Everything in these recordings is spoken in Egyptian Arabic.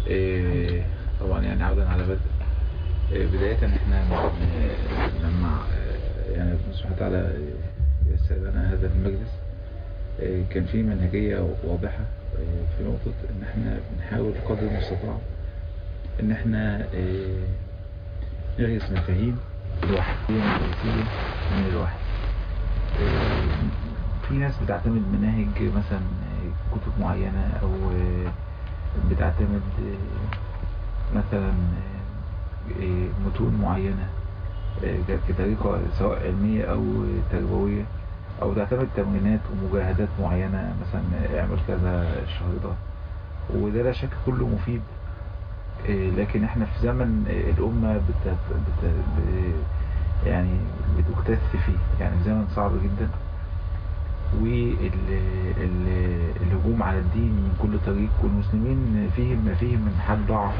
إيه، طبعا يعني عودا على بدء إيه، بداية احنا لما آه، يعني ربنا سبحانه وتعالى يسر لنا هذا المجلس إيه، كان في منهجية واضحة إيه، في نقطة ان احنا بنحاول قدر المستطاع ان احنا إيه، نغرس مفاهيم الوحي هي الرئيسية من الوحي إيه، في ناس بتعتمد مناهج مثلا آه، كتب معينة او آه، بتعتمد آه، مثلا آه، آه، متون معينة آه، ك- كطريقة سواء علمية او تربوية او تعتمد تمرينات ومجاهدات معينة مثلا آه، اعمل كذا الشهر ده وده لا شك كله مفيد آه، لكن احنا في زمن آه، الأمة بت... بت... ب... يعني بتكتث فيه يعني زمن صعب جدا والهجوم على الدين من كل طريق والمسلمين فيهم ما فيهم من حال ضعف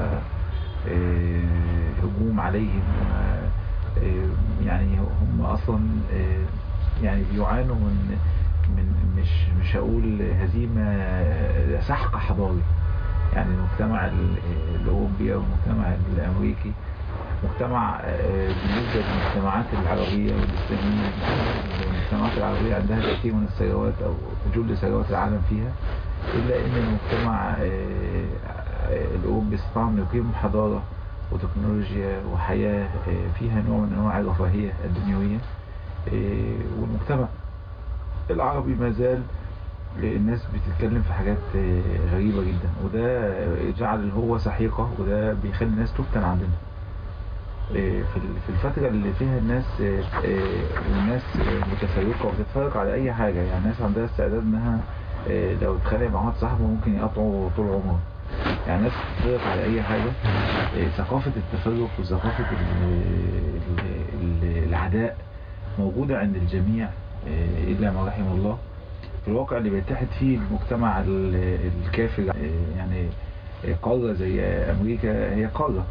وهجوم عليهم و- آه، يعني هم اصلا آه، يعني بيعانوا من من مش مش هقول هزيمة آه، سحق حضاري يعني المجتمع ال- الأوروبي أو المجتمع الأمريكي مجتمع آه، بالنسبة للمجتمعات العربية والإسلامية المجتمعات العربية عندها كثير من الثروات أو جل ثروات العالم فيها إلا إن المجتمع آه، آه، الأوروبي استطاع أن يقيم حضارة وتكنولوجيا وحياة آه، فيها نوع من أنواع الرفاهية الدنيوية آه، والمجتمع العربي ما زال الناس بتتكلم في حاجات آه، غريبة جدا وده جعل هو سحيقة وده بيخلي الناس تفتن عندنا آه، في ال- في الفترة اللي فيها الناس آه، آه، الناس آه، متفرقة وبتتفرق على أي حاجة يعني الناس عندها استعداد إنها آه، لو اتخانق مع واحد صاحبه ممكن يقطعه طول عمره يعني الناس بتتفرق على أي حاجة آه، ثقافة التفرق وثقافة ال- ال- ال- العداء موجودة عند الجميع آه، إلا ما رحم الله في الواقع اللي بيتحد فيه المجتمع ال- الكافر آه، يعني قارة زي أمريكا هي قارة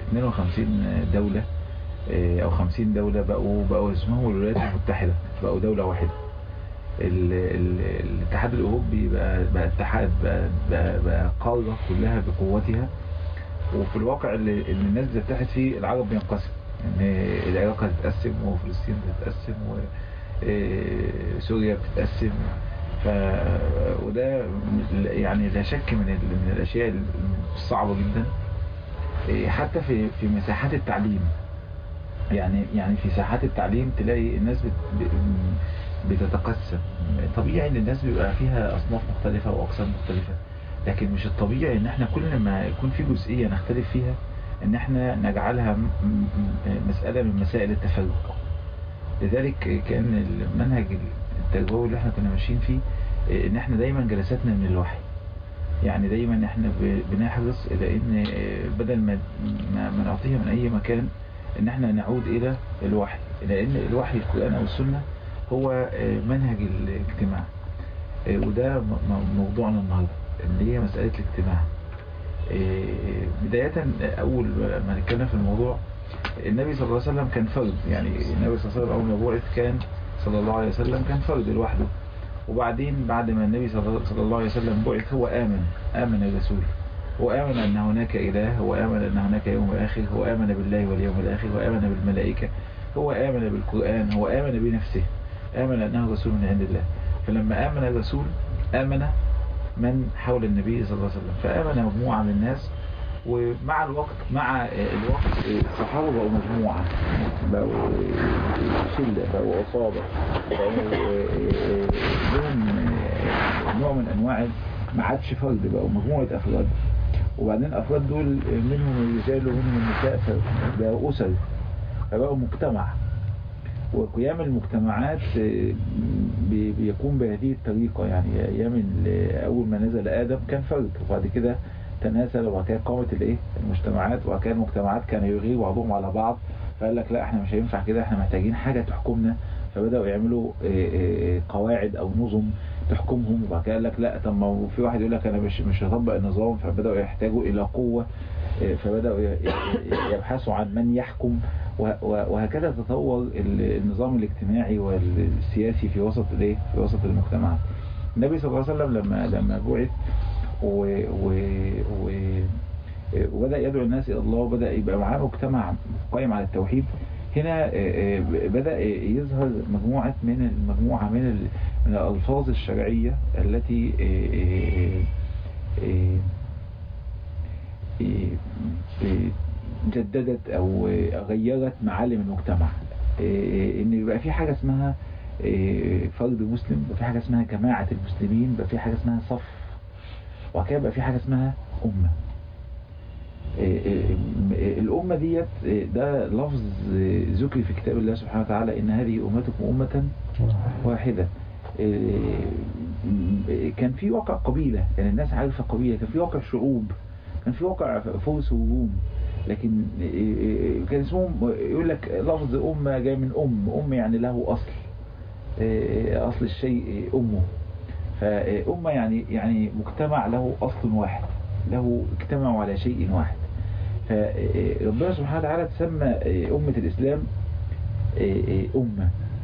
52 دولة آه، أو 50 دولة بقوا بقوا اسمهم الولايات المتحدة بقوا دولة واحدة ال- ال- الاتحاد الأوروبي بقى بقى اتحاد بقى, بقى, بقى قارة كلها بقوتها وفي الواقع اللي, اللي الناس بتتحد فيه العرب بينقسم يعني العراق هتتقسم وفلسطين هتتقسم وسوريا بتتقسم ف وده يعني لا شك من ال- من الاشياء الصعبه جدا إيه، حتى في في مساحات التعليم يعني يعني في ساحات التعليم تلاقي الناس بت ب- بتتقسم طبيعي ان الناس بيبقى فيها اصناف مختلفة واقسام مختلفة لكن مش الطبيعي ان احنا كل ما يكون في جزئية نختلف فيها ان احنا نجعلها م- م- مسألة من مسائل التفرق لذلك كان المنهج التربوي اللي احنا كنا ماشيين فيه إيه، ان احنا دايما جلساتنا من الوحي يعني دايما احنا ب- بنحرص الى ان آه، بدل ما ما ما نعطيها من اي مكان ان احنا نعود الى الوحي لان الوحي القرآن او السنة هو آه، منهج الاجتماع آه، وده م- م- موضوعنا النهاردة اللي هي مسألة الاجتماع آه، بداية اول ما نتكلم في الموضوع النبي صلى الله عليه وسلم كان فرد يعني النبي صلى الله عليه وسلم اول ما بعث كان صلى الله عليه وسلم كان فرد لوحده وبعدين بعد ما النبي صلى صلى الله عليه وسلم بعث هو آمن آمن الرسول هو آمن أن هناك إله هو آمن أن هناك يوم آخر هو آمن بالله واليوم الآخر هو آمن بالملائكة هو آمن بالقرآن هو آمن بنفسه آمن أنه رسول من عند الله فلما آمن الرسول آمن من حول النبي صلى الله عليه وسلم فآمن مجموعة من الناس ومع الوقت مع الوقت الصحابة بقوا مجموعة بقوا شلة بقوا عصابة بقوا لهم نوع من أنواع ما عادش فرد بقوا مجموعة أفراد وبعدين الأفراد دول منهم الرجال ومنهم النساء فبقوا أسر فبقوا مجتمع وقيام المجتمعات بي- بيقوم بهذه الطريقة يعني أيام ال- أول ما نزل آدم كان فرد وبعد كده تناسل وبعد كده قامت الايه المجتمعات وبعد كده المجتمعات كانوا يغير بعضهم على بعض فقال لك لا احنا مش هينفع كده احنا محتاجين حاجة تحكمنا فبدأوا يعملوا إيه إيه قواعد او نظم تحكمهم وبعد كده قال لك لا طب ما هو في واحد يقول لك انا مش مش هطبق النظام فبدأوا يحتاجوا الى قوة إيه فبدأوا ي- ي- يبحثوا عن من يحكم وه- وه- وهكذا تطور ال- النظام الاجتماعي والسياسي في وسط الايه في وسط المجتمعات النبي صلى الله عليه وسلم لما لما بعث و... و... و... وبدأ يدعو الناس إلى الله وبدأ يبقى معاه مجتمع قائم على التوحيد هنا بدأ يظهر مجموعة من المجموعة من من الألفاظ الشرعية التي جددت أو غيرت معالم المجتمع إن يبقى في حاجة اسمها فرد مسلم يبقى في حاجة اسمها جماعة المسلمين يبقى في حاجة اسمها صف وكده يبقى في حاجة اسمها أمة الأمة ديت ده لفظ ذكر في كتاب الله سبحانه وتعالى إن هذه أمتكم أمة واحدة كان في واقع قبيلة يعني الناس عارفة قبيلة كان في واقع شعوب كان في واقع فرس وروم لكن كان اسمهم يقول لك لفظ أمة جاي من أم أم يعني له أصل أصل الشيء أمه فأمة يعني يعني مجتمع له أصل واحد له اجتمعوا على شيء واحد فربنا سبحانه وتعالى تسمى أمة الإسلام أمة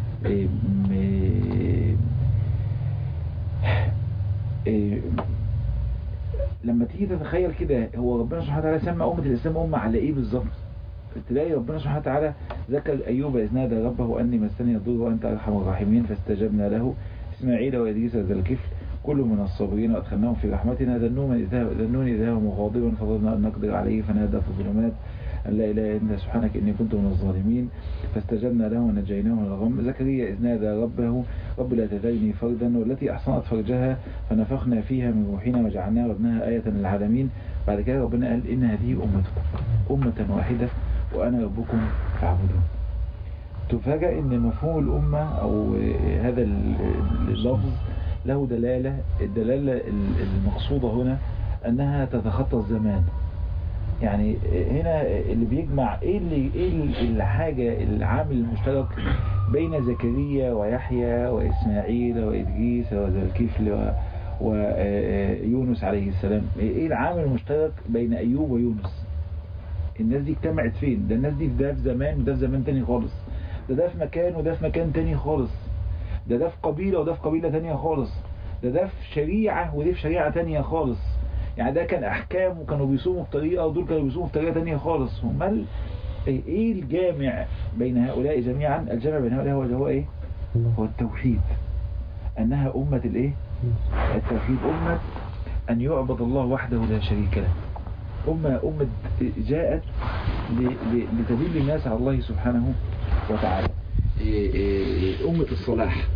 لما تيجي تتخيل كده هو ربنا سبحانه وتعالى سمى أمة الإسلام أمة على إيه بالظبط تلاقي ربنا سبحانه وتعالى ذكر أيوب إذ نادى ربه أني مسني الضر وأنت أرحم الراحمين فاستجبنا له إسماعيل وإدريس ذا الكفل كل من الصابرين وأدخلناهم في رحمتنا ذنون إذا هو مغاضبا فضلنا أن نقدر عليه فنادى في الظلمات أن لا إله إلا أنت سبحانك إني كنت من الظالمين فاستجبنا له ونجيناه من الغم زكريا إذ نادى ربه رب لا تذرني فردا والتي أحصنت فرجها فنفخنا فيها من روحنا وجعلناها وابنها آية للعالمين بعد كده ربنا قال إن هذه أمتكم أمة واحدة وأنا ربكم فاعبدون تفاجأ إن مفهوم الأمة أو هذا اللفظ له دلالة الدلالة المقصودة هنا أنها تتخطى الزمان يعني هنا اللي بيجمع ايه اللي ايه الحاجة العامل المشترك بين زكريا ويحيى واسماعيل وادريس وذا الكفل ويونس عليه السلام ايه العامل المشترك بين ايوب ويونس الناس دي اجتمعت فين ده الناس دي ده في زمان وده في زمان تاني خالص ده ده في مكان وده في مكان تاني خالص ده ده في قبيلة وده في قبيلة تانية خالص ده ده في شريعة ودي في شريعة تانية خالص يعني ده كان احكام وكانوا بيصوموا بطريقة ودول كانوا بيصوموا بطريقة تانية خالص امال ايه الجامع بين هؤلاء جميعا الجامع بين هؤلاء هو اللي هو ايه هو التوحيد انها امة الايه التوحيد امة ان يعبد الله وحده لا شريك له أمة أمة جاءت لتدل الناس على الله سبحانه وتعالى أمة الصلاح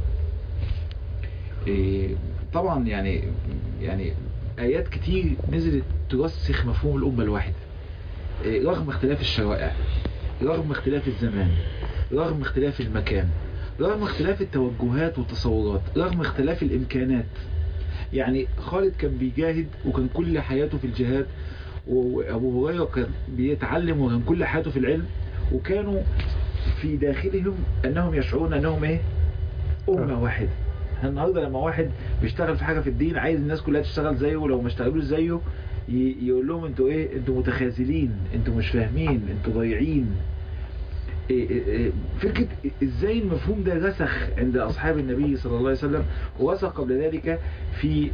طبعا يعني يعني آيات كتير نزلت ترسخ مفهوم الأمة الواحدة رغم اختلاف الشرائع رغم اختلاف الزمان رغم اختلاف المكان رغم اختلاف التوجهات والتصورات رغم اختلاف الإمكانات يعني خالد كان بيجاهد وكان كل حياته في الجهاد وابو هريره كان بيتعلم وكان كل حياته في العلم وكانوا في داخلهم انهم يشعرون انهم ايه امه واحده النهارده لما واحد بيشتغل في حاجه في الدين عايز الناس كلها تشتغل زيه ولو ما اشتغلوش زيه يقول لهم انتوا ايه انتوا متخاذلين انتوا مش فاهمين انتوا ضايعين فكرة ازاي المفهوم ده رسخ عند اصحاب النبي صلى الله عليه وسلم ورسخ قبل ذلك في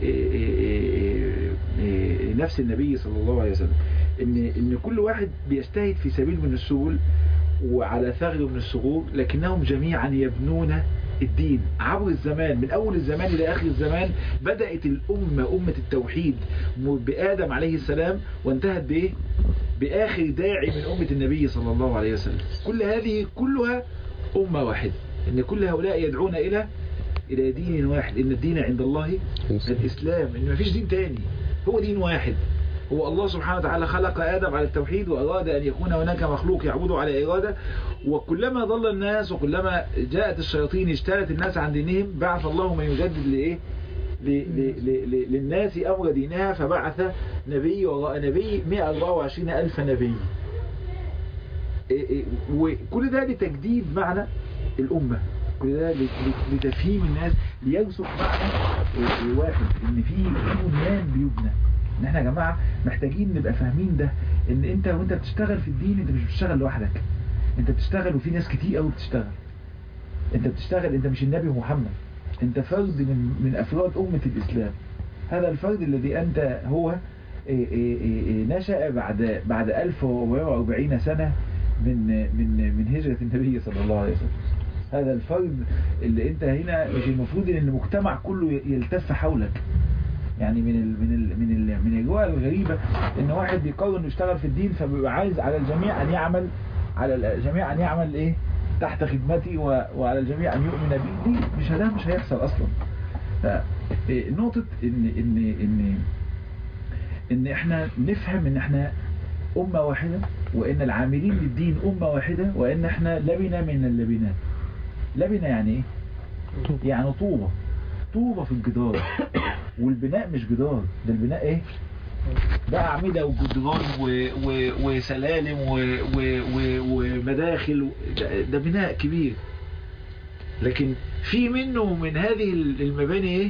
نفس النبي صلى الله عليه وسلم ان ان كل واحد بيجتهد في سبيل من السبل وعلى ثغر من الثغور لكنهم جميعا يبنون الدين عبر الزمان من أول الزمان إلى آخر الزمان بدأت الأمة أمة التوحيد بآدم عليه السلام وانتهت بإيه؟ بآخر داعي من أمة النبي صلى الله عليه وسلم كل هذه كلها أمة واحدة إن كل هؤلاء يدعون إلى إلى دين واحد إن الدين عند الله الإسلام إن ما فيش دين تاني هو دين واحد هو الله سبحانه وتعالى خلق آدم على التوحيد وأراد أن يكون هناك مخلوق يعبده على إرادة وكلما ضل الناس وكلما جاءت الشياطين اجتالت الناس عن دينهم بعث الله من يجدد لإيه للناس أمر دينها فبعث نبي وراء نبي 124 ألف نبي وكل ده لتجديد معنى الأمة كل ده لتفهيم الناس ليرسخ معنى واحد ان في بنيان بيبنى ان احنا يا جماعة محتاجين نبقى فاهمين ده ان انت وانت بتشتغل في الدين انت مش بتشتغل لوحدك انت بتشتغل وفي ناس كتير قوي بتشتغل انت بتشتغل انت مش النبي محمد انت فرد من من افراد امة الاسلام هذا الفرد الذي أنت هو إيه إيه إيه نشأ بعد بعد 1440 سنة من من من هجرة النبي صلى الله عليه وسلم هذا الفرد اللي انت هنا مش المفروض ان المجتمع كله يلتف حولك يعني من ال من ال من ال من الجوال الغريبة ان واحد يقرر انه يشتغل في الدين فبيبقى عايز على الجميع ان يعمل على الجميع ان يعمل ايه تحت خدمتي وعلى الجميع ان يؤمن بي دي مش ده مش هيحصل اصلا نقطة ان ان ان ان احنا نفهم ان احنا امة واحدة وان العاملين للدين امة واحدة وان احنا لبنة من اللبنات لبنة يعني ايه يعني طوبة طوبة في الجدار والبناء مش جدار ده البناء ايه ده أعمدة وجدران وسلالم ومداخل ده, ده بناء كبير لكن في منه من هذه المباني ايه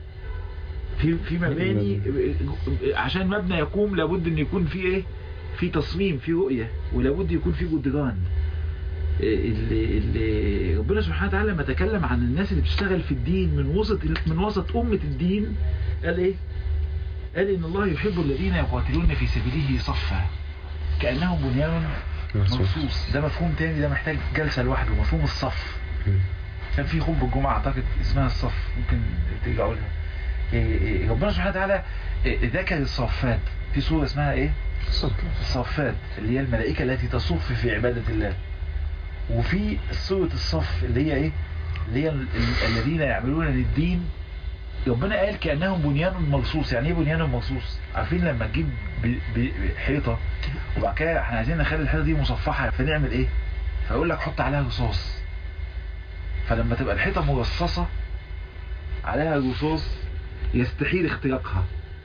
في في مباني عشان مبنى يقوم لابد ان يكون فيه ايه في تصميم في رؤية ولابد يكون في جدران اللي, اللي ربنا سبحانه وتعالى لما تكلم عن الناس اللي بتشتغل في الدين من وسط من وسط أمة الدين قال ايه قال ان الله يحب الذين يقاتلون في سبيله صفا كأنهم بنيان مرصوص ده مفهوم تاني ده محتاج جلسة لوحده مفهوم الصف كان في خطبه الجمعة اعتقد اسمها الصف ممكن ترجعوا لها إيه ربنا سبحانه وتعالى ذكر الصفات في سورة اسمها ايه الصفات اللي هي الملائكة التي تصف في عبادة الله وفي سورة الصف اللي هي ايه اللي هي الذين يعملون للدين ربنا قال كأنهم بنيان مرصوص يعني ايه بنيان مرصوص عارفين لما تجيب حيطة وبعد كده احنا عايزين نخلي الحيطة دي مصفحة فنعمل ايه فيقول لك حط عليها رصاص فلما تبقى الحيطة مرصصة عليها رصاص يستحيل اختراقها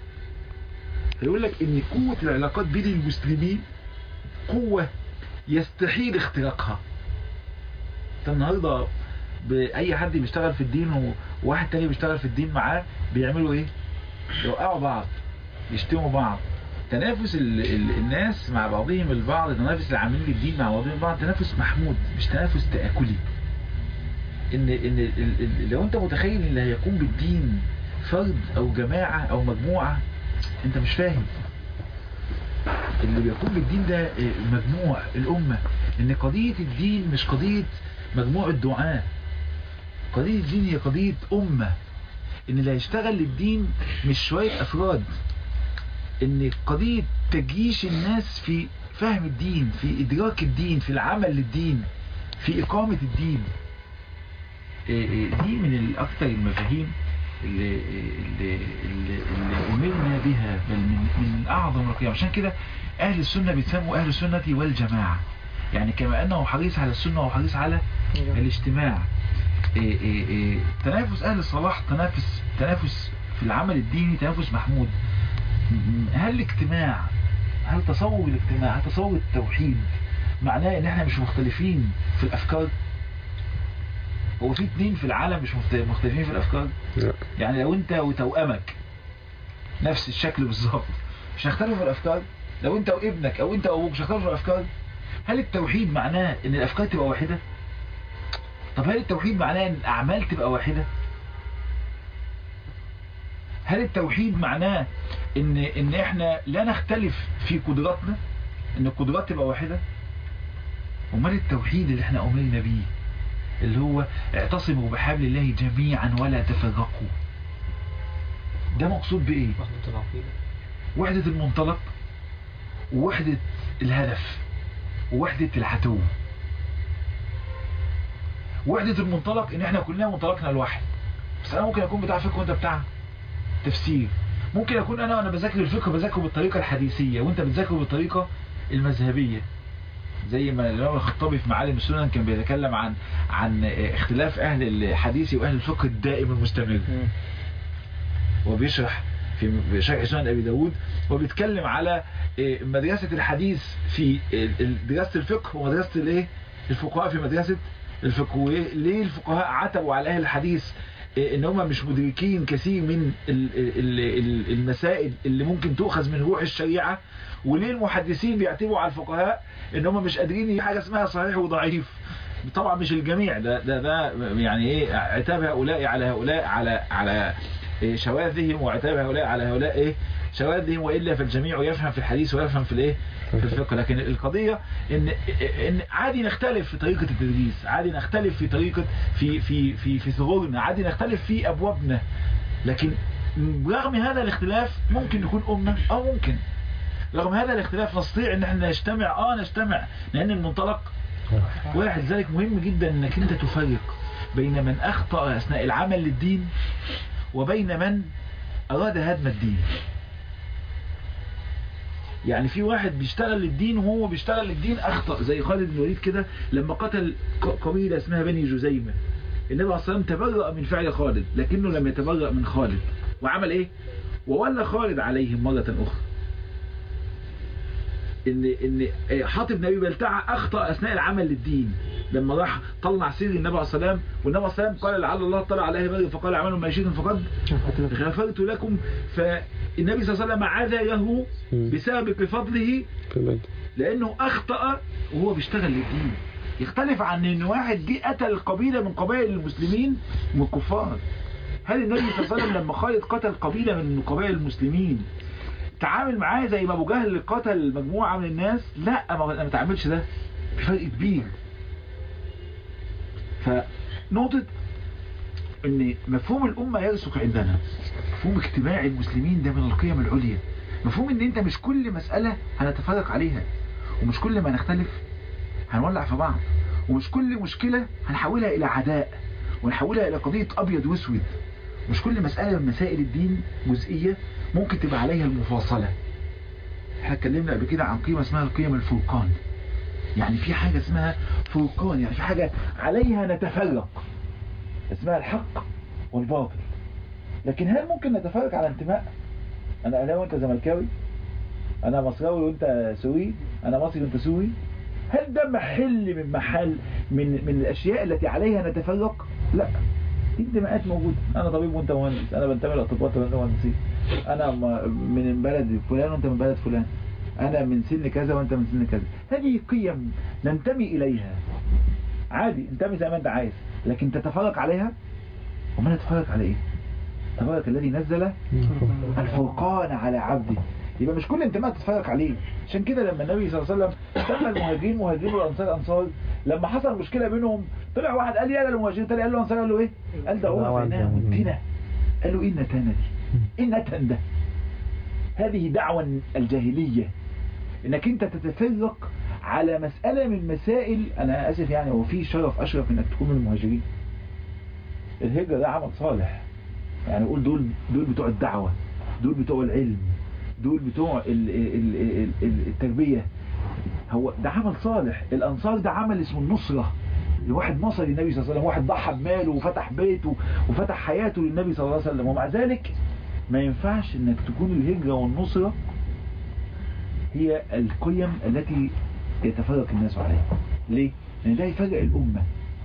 فيقول لك ان قوة العلاقات بين المسلمين قوة يستحيل اختراقها انت النهاردة بأي حد بيشتغل في الدين وواحد تاني بيشتغل في الدين معاه بيعملوا ايه يوقعوا بعض يشتموا بعض تنافس ال ال الناس مع بعضهم البعض تنافس العاملين للدين مع بعضهم البعض تنافس محمود مش تنافس تآكلي ان ان ال ال لو انت متخيل ان اللي هيقوم بالدين فرد او جماعة او مجموعة انت مش فاهم اللي بيقوم بالدين ده مجموع الامة ان قضية الدين مش قضية مجموعة دعاة قضية الدين هي قضية امة ان اللي هيشتغل للدين مش شوية افراد ان قضية تجيش الناس في فهم الدين في ادراك الدين في العمل للدين في اقامة الدين دي من الاكثر المفاهيم اللي, اللي, اللي, اللي أمرنا بها بل من, من أعظم القيام عشان كده أهل السنة بيتسموا أهل السنة والجماعة يعني كما أنه حريص على السنة وحريص على الاجتماع إيه إيه إيه تنافس أهل الصلاح تنافس, تنافس في العمل الديني تنافس محمود هل الاجتماع هل تصور الاجتماع هل تصور التوحيد معناه ان احنا مش مختلفين في الافكار هو في اتنين في العالم مش مختلفين في الافكار لا. يعني لو انت وتوأمك نفس الشكل بالظبط مش هيختلفوا في الافكار لو انت وابنك او انت وابوك مش هيختلفوا في الافكار هل التوحيد معناه ان الافكار تبقى واحدة طب هل التوحيد معناه ان الاعمال تبقى واحدة هل التوحيد معناه ان ان احنا لا نختلف في قدراتنا ان القدرات تبقى واحدة امال التوحيد اللي احنا امرنا بيه اللي هو اعتصموا بحبل الله جميعا ولا تفرقوا ده مقصود بايه وحدة العقيدة وحدة المنطلق ووحدة الهدف ووحدة العدو وحدة المنطلق ان احنا كلنا منطلقنا الواحد بس انا ممكن اكون بتاع فقه وانت بتاع تفسير ممكن اكون انا وانا بذاكر الفقه بذاكره بالطريقة الحديثية وانت بتذاكره بالطريقة المذهبية زي ما الإمام الخطابي في معالم السنن كان بيتكلم عن عن اختلاف أهل الحديث وأهل الفقه الدائم المستمر وبيشرح في شرح سنن أبي داود وبيتكلم على مدرسة الحديث في دراسة الفقه ومدرسة الايه الفقهاء في مدرسة الفقه وليه الفقهاء عتبوا على أهل الحديث ان هم مش مدركين كثير من المسائل اللي ممكن تؤخذ من روح الشريعة وليه المحدثين بيعتبروا على الفقهاء ان هم مش قادرين حاجة اسمها صحيح وضعيف طبعا مش الجميع ده ده ده يعني ايه عتاب هؤلاء على هؤلاء على على إيه، شواذهم واعتاب هؤلاء على هؤلاء ايه شواذهم والا فالجميع يفهم في الحديث ويفهم في الايه في الفقه لكن القضيه ان ان عادي نختلف في طريقه التدريس عادي نختلف في طريقه في في في في ثغورنا عادي نختلف في ابوابنا لكن رغم هذا الاختلاف ممكن نكون امه او ممكن رغم هذا الاختلاف نستطيع ان احنا نجتمع اه نجتمع لان المنطلق واحد ذلك مهم جدا انك انت تفرق بين من اخطأ اثناء العمل للدين وبين من اراد هدم الدين يعني في واحد بيشتغل للدين وهو بيشتغل للدين اخطأ زي خالد بن الوليد كده لما قتل ق- قبيلة اسمها بني جزيمة النبي عليه الصلاة والسلام تبرأ من فعل خالد لكنه لم يتبرأ من خالد وعمل ايه وولى خالد عليهم مرة اخرى ان ان حاطب بن ابي بلتعه اخطا اثناء العمل للدين لما راح طلع سير النبي عليه الصلاه والسلام والنبي عليه الصلاه والسلام قال لعل الله اطلع على اهل بدر فقال اعملوا ما شئتم فقد غفرت لكم فالنبي صلى الله عليه وسلم عذره بسبب فضله كمان لانه اخطا وهو بيشتغل للدين يختلف عن ان واحد جه قتل قبيله من قبائل المسلمين من الكفار هل النبي صلى الله عليه وسلم لما خالد قتل قبيله من قبائل المسلمين تعامل معاه زي ما ابو جهل قتل مجموعه من الناس لا ما ما تعاملش ده في فرق كبير فنقطه ان مفهوم الامه يرسخ عندنا مفهوم اجتماع المسلمين ده من القيم العليا مفهوم ان انت مش كل مسألة هنتفرق عليها ومش كل ما نختلف هنولع في بعض ومش كل مشكلة هنحولها الى عداء ونحولها الى قضية ابيض واسود مش كل مسألة من مسائل الدين جزئية ممكن تبقى عليها المفاصلة احنا اتكلمنا قبل كده عن قيمة اسمها القيم الفرقان يعني في حاجة اسمها فرقان يعني في حاجة عليها نتفرق اسمها الحق والباطل لكن هل ممكن نتفرق على انتماء انا اهلاوي وانت زملكاوي انا مصراوي وانت سوري انا مصري وانت سوري هل ده محل من محل من من الاشياء التي عليها نتفرق لا دي انتماءات موجوده انا طبيب وانت مهندس انا بنتمي لاطباء وانت مهندسين انا م- من بلد فلان وانت من بلد فلان انا من سن كذا وانت من سن كذا هذه قيم ننتمي اليها عادي انتمي زي ما انت عايز لكن تتفرق عليها وما نتفرق على ايه تبارك الذي نزل الفرقان على عبده يبقى مش كل انتماء تتفرق عليه عشان كده لما النبي صلى الله عليه وسلم سمى المهاجرين مهاجرين والانصار انصار لما حصل مشكله بينهم طلع واحد قال يا للمهاجرين طلع قال له انصار قال له ايه قال ده هو فينا ودينا قال له ان تانا دي ان تن ده هذه دعوة الجاهلية انك انت تتفرق على مسألة من مسائل انا اسف يعني هو في شرف اشرف انك تكون من المهاجرين الهجرة ده عمل صالح يعني قول دول دول بتوع الدعوة دول بتوع العلم دول بتوع ال- ال- ال- ال- التربية هو ده عمل صالح الانصار ده عمل اسمه النصرة واحد نصر النبي صلى الله عليه وسلم واحد ضحى بماله وفتح بيته وفتح حياته للنبي صلى الله عليه وسلم ومع ذلك ما ينفعش انك تكون الهجرة والنصرة هي القيم التي يتفرق الناس عليها ليه؟ لان ده يفرق الامة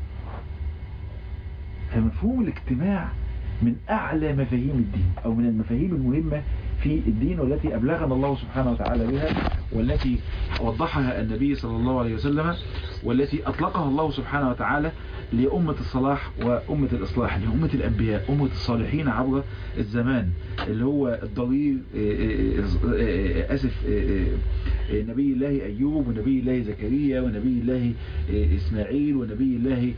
فمفهوم الاجتماع من اعلى مفاهيم الدين او من المفاهيم المهمة في الدين والتي ابلغنا الله سبحانه وتعالى بها والتي وضحها النبي صلى الله عليه وسلم والتي اطلقها الله سبحانه وتعالى لأمة الصلاح وأمة الإصلاح لأمة الأنبياء أمة الصالحين عبر الزمان اللي هو الضرير أسف نبي الله أيوب ونبي الله زكريا ونبي الله إسماعيل ونبي الله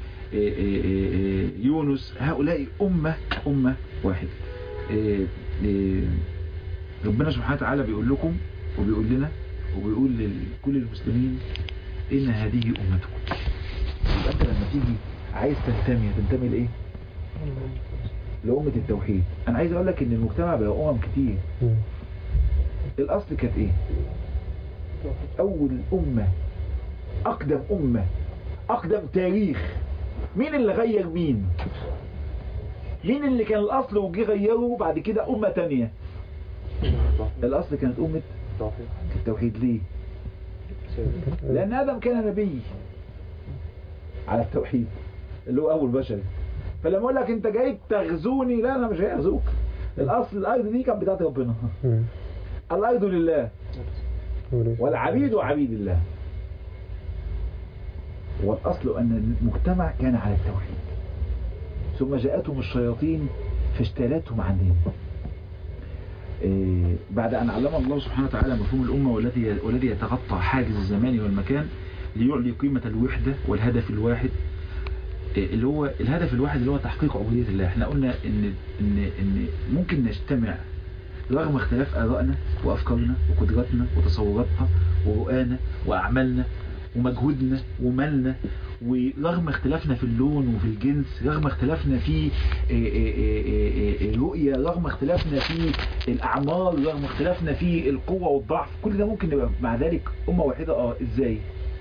يونس هؤلاء أمة أمة واحد ربنا سبحانه وتعالى بيقول لكم وبيقول لنا وبيقول لكل المسلمين إن هذه أمتكم يبقى أنت لما تيجي عايز تنتمي تنتمي لإيه؟ لأمة التوحيد أنا عايز أقول لك إن المجتمع بقى أمم كتير الأصل كانت إيه؟ أول أمة أقدم أمة أقدم تاريخ مين اللي غير مين؟ مين اللي كان الأصل وجي غيره بعد كده أمة تانية؟ الأصل كانت أمة التوحيد ليه؟ لأن آدم كان نبي على التوحيد اللي هو أول بشر فلما أقول لك أنت جاي تغزوني لا أنا مش جاي أغزوك الأصل الأرض دي كانت بتاعت ربنا الأرض لله والعبيد عبيد الله والأصل أن المجتمع كان على التوحيد ثم جاءتهم الشياطين فاجتالتهم عن دين إيه بعد أن علم الله سبحانه وتعالى مفهوم الأمة والذي والذي يتغطى حاجز الزمان والمكان ليعلي قيمة الوحدة والهدف الواحد إيه اللي هو الهدف الواحد اللي هو تحقيق عبودية الله احنا قلنا ان ان ان ممكن نجتمع رغم اختلاف آرائنا وأفكارنا وقدراتنا وتصوراتنا ورؤانا وأعمالنا ومجهودنا ومالنا ورغم اختلافنا في اللون وفي الجنس رغم اختلافنا في رؤية رغم اختلافنا في الأعمار رغم اختلافنا في القوة والضعف كل ده ممكن نبقى مع ذلك أمة واحدة اه ازاي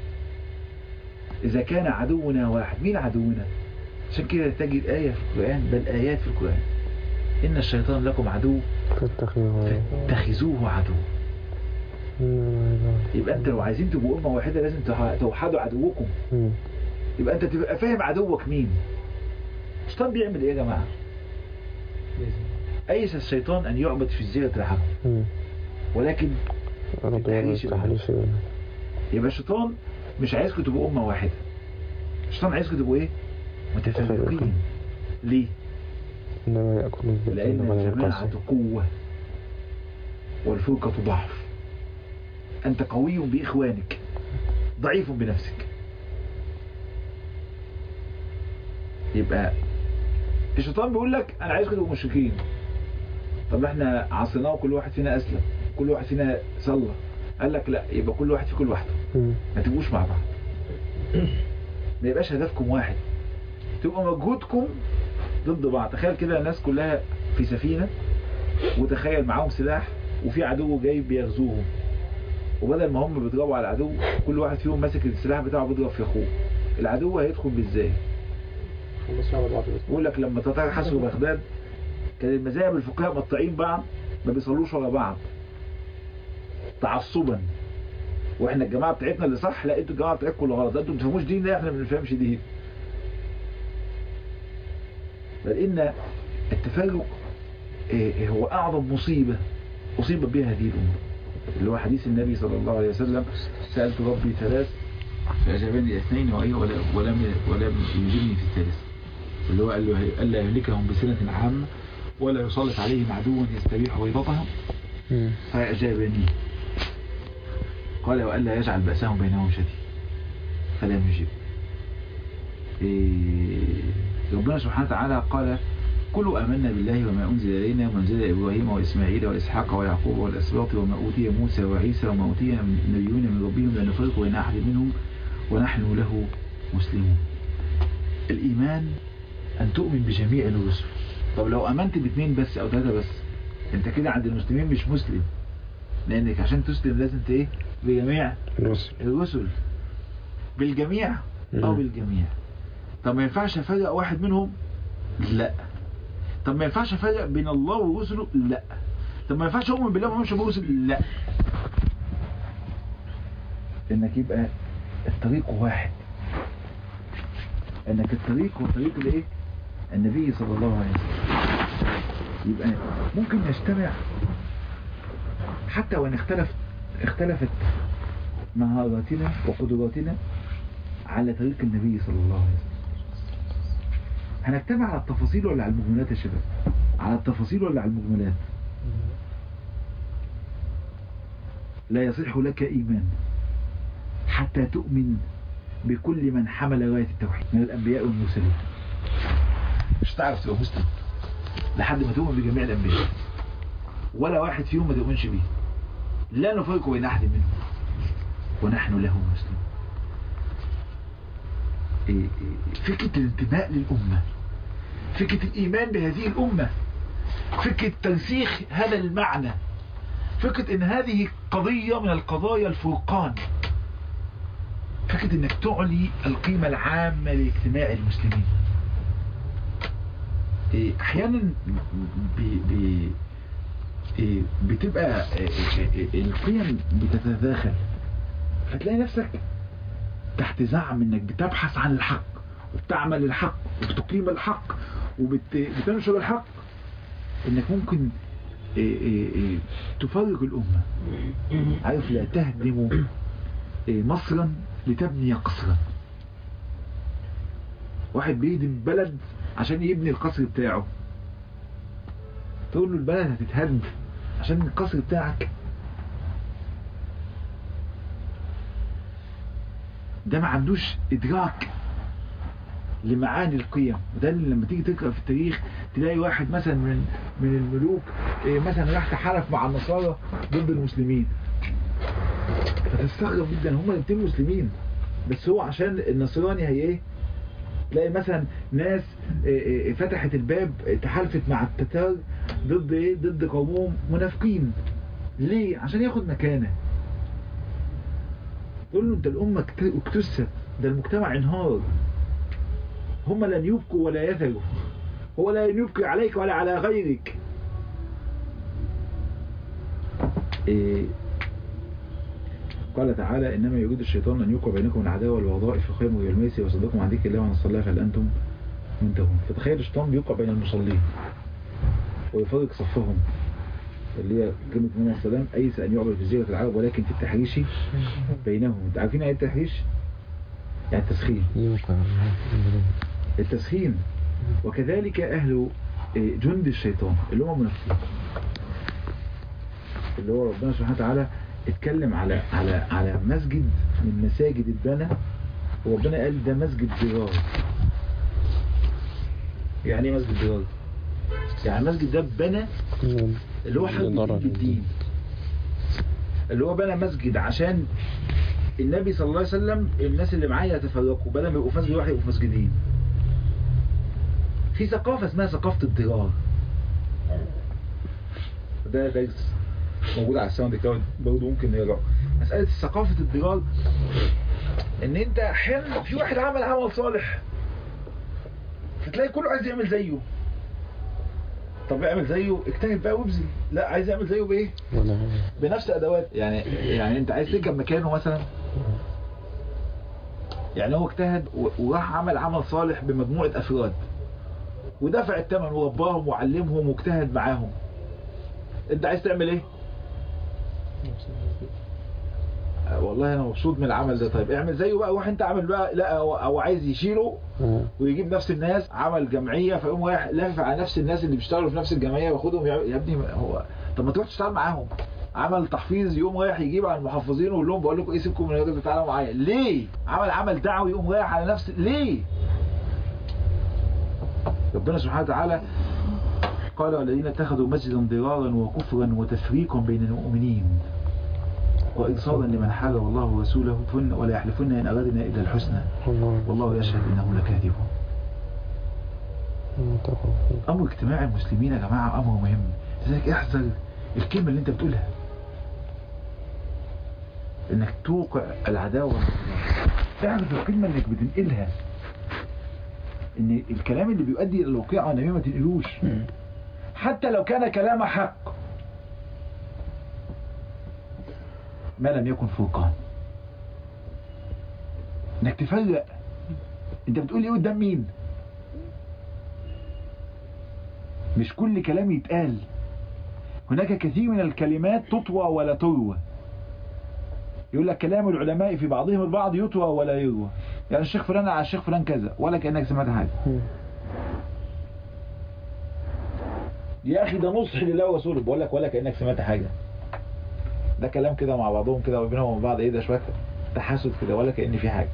إذا كان عدونا واحد مين عدونا عشان كده تجد آية في القرآن بل آيات في القرآن إن الشيطان لكم عدو فاتخذوه عدو يبقى انت لو عايزين تبقوا امه واحده لازم توحدوا عدوكم يبقى انت تبقى فاهم عدوك مين الشيطان بيعمل ايه يا جماعه ايس الشيطان ان يعبد في الزيرة الحق ولكن يبقى الشيطان مش عايزكم تبقوا امه واحده الشيطان عايزكم تبقوا ايه متفرقين ليه إنما يأكل لأن الجماعة قوة والفرقة ضعف أنت قوي بإخوانك ضعيف بنفسك يبقى الشيطان بيقول لك أنا عايزكم تبقوا مشركين طب احنا عصيناه وكل واحد فينا أسلم كل واحد فينا صلى قال لك لا يبقى كل واحد في كل واحده ما تبقوش مع بعض ما يبقاش هدفكم واحد تبقى مجهودكم ضد بعض تخيل كده الناس كلها في سفينة وتخيل معاهم سلاح وفي عدو جاي بيغزوهم وبدل ما هم بيضربوا على العدو كل واحد فيهم ماسك السلاح بتاعه بيضرب في اخوه العدو هيدخل بازاي يقول لك لما تتار حصروا بغداد كان المذاهب الفقهاء مقطعين بعض ما بيصلوش ورا بعض تعصبا واحنا الجماعه بتاعتنا اللي صح لا انتوا الجماعه بتاعتكم اللي غلط انتوا ما بتفهموش دين لا احنا ما بنفهمش دين بل ان التفرق هو اعظم مصيبه اصيبت بها هذه الامه اللي هو حديث النبي صلى الله عليه وسلم سالت ربي ثلاث فاجابني اثنين وايه ولم ولم يجبني في الثالث اللي هو قال له الا يهلكهم بسنه عامه ولا يسلط عليهم عدوا يستبيح بيضتهم فاجابني قال والا يجعل باسهم بينهم شديد فلم يجب إيه ربنا سبحانه وتعالى قال كلوا آمنا بالله وما أنزل إلينا وما أنزل إبراهيم وإسماعيل وإسحاق ويعقوب والأسباط وما أوتي موسى وعيسى وما أوتي النبيون من ربهم لا نفرق بين أحد منهم ونحن له مسلمون الإيمان أن تؤمن بجميع الرسل طب لو أمنت باثنين بس أو ثلاثة بس أنت كده عند المسلمين مش مسلم لأنك عشان تسلم لازم إيه بجميع الرسل الرسل بالجميع أو بالجميع طب ما ينفعش افرق واحد منهم لا طب ما ينفعش افرق بين الله ورسله لا طب ما ينفعش اؤمن بالله وما اؤمنش برسل لا انك يبقى الطريق واحد انك الطريق هو طريق الايه النبي صلى الله عليه وسلم يبقى ممكن نجتمع حتى وان اختلف اختلفت مهاراتنا وقدراتنا على طريق النبي صلى الله عليه وسلم هنجتمع على التفاصيل ولا على المجملات يا شباب على التفاصيل ولا على المجملات لا يصح لك إيمان حتى تؤمن بكل من حمل راية التوحيد من الأنبياء والمرسلين مش تعرف تبقى مسلم لحد ما تؤمن بجميع الأنبياء ولا واحد فيهم ما تؤمنش بيه لا نفرق بين أحد منهم ونحن له مسلمون فكرة الانتماء للأمة فكرة الإيمان بهذه الأمة فكرة ترسيخ هذا المعنى فكرة ان هذه قضية من القضايا الفرقان فكرة انك تعلي القيمة العامة لاجتماع المسلمين احيانا بي بي بتبقى القيم بتتداخل فتلاقي نفسك تحت زعم انك بتبحث عن الحق وبتعمل الحق وبتقيم الحق وبتنشر الحق انك ممكن تفرق الامة عارف لا تهدم مصرا لتبني قصرا واحد بيهدم بلد عشان يبني القصر بتاعه تقول له البلد هتتهد عشان القصر بتاعك ده ما عندوش ادراك لمعاني القيم وده اللي لما تيجي تقرا في التاريخ تلاقي واحد مثلا من من الملوك إيه، مثلا راح تحالف مع النصارى ضد المسلمين فتستغرب جدا هم الاثنين مسلمين بس هو عشان النصراني هي ايه تلاقي مثلا ناس إيه، إيه، فتحت الباب تحالفت مع التتار ضد ايه ضد قومهم منافقين ليه عشان ياخد مكانه تقول له انت الامه اكت- اكتست ده المجتمع انهار هم لن يبقوا ولا يذروا هو لا يبقي عليك ولا على غيرك إيه قال تعالى إنما يريد الشيطان أن يوقع بينكم العداوة والبغضاء في الخير والميسر وصدقكم عن ذكر الله وعن الصلاة فهل أنتم منتهون فتخيل الشيطان بيوقع بين المصلين ويفرق صفهم اللي هي كلمة محمد صلى الله عليه وسلم أيس أن يعبد في جزيرة العرب ولكن في التحريش بينهم أنت عارفين إيه التحريش؟ يعني التسخين يوقع التسخين وكذلك أهل إيه، جند الشيطان اللي هم منافقين اللي هو ربنا سبحانه وتعالى اتكلم على على على مسجد من مساجد اتبنى وربنا قال ده مسجد ضرار يعني ايه مسجد ضرار؟ يعني المسجد ده اتبنى اللي هو حرب ضرر الدين بالدين اللي هو بنى مسجد عشان النبي صلى الله عليه وسلم الناس اللي معاه يتفرقوا بدل ما يبقوا في مسجد واحد يبقوا في مسجدين في ثقافة اسمها ثقافة الضرار ده درس موجود على الساوند كلاود برضه ممكن نقراه مسألة ثقافة الضرار ان انت احيانا في واحد عمل عمل صالح فتلاقي كله عايز يعمل زيه طب اعمل زيه اجتهد بقى وابذل لا عايز يعمل زيه بايه ولا بنفس ادوات يعني يعني انت عايز تركب مكانه مثلا يعني هو اجتهد و- وراح عمل عمل صالح بمجموعة افراد ودفع الثمن ورباهم وعلمهم واجتهد معاهم انت عايز تعمل ايه آه، والله انا مبسوط من العمل ده طيب اعمل زيه بقى روح انت عامل بقى لا او, أو عايز يشيله آه. ويجيب نفس الناس عمل جمعيه فيقوم رايح لافف على نفس الناس اللي بيشتغلوا في نفس الجمعيه وياخدهم يع- يا ابني ما هو طب ما تروح تشتغل معاهم عمل تحفيظ يقوم رايح يجيب على المحفظين ويقول لهم بقول لكم ايه سيبكم من الراجل ده تعالوا معايا ليه عمل عمل دعوي يقوم رايح على نفس ليه ربنا سبحانه وتعالى قال والذين اتخذوا مسجدا ضرارا وكفرا وتفريقا بين المؤمنين وإرصادا لمن حارب الله ورسوله فن ولا يحلفن إن أردنا إلا الحسنى الله والله يشهد إنه لكاذبون متفق. امر اجتماع المسلمين يا جماعه امر مهم لذلك احذر الكلمه اللي انت بتقولها انك توقع العداوه اعرف الكلمه انك بتنقلها ان الكلام اللي بيؤدي الى الوقيعه النبي ما تنقلوش حتى لو كان كلام حق ما لم يكن فرقان انك تفرق انت بتقول ايه قدام مين مش كل كلام يتقال هناك كثير من الكلمات تطوى ولا تروى يقول لك كلام العلماء في بعضهم البعض يطوى ولا يروى يعني الشيخ فلان على الشيخ فلان كذا ولا كأنك سمعت حاجة يا أخي ده نصح لله ورسوله بقول لك ولا كأنك سمعت حاجة ده كلام كده مع بعضهم كده وبينهم وبين بعض ايه ده شوية تحاسد كده ولا كأن في حاجة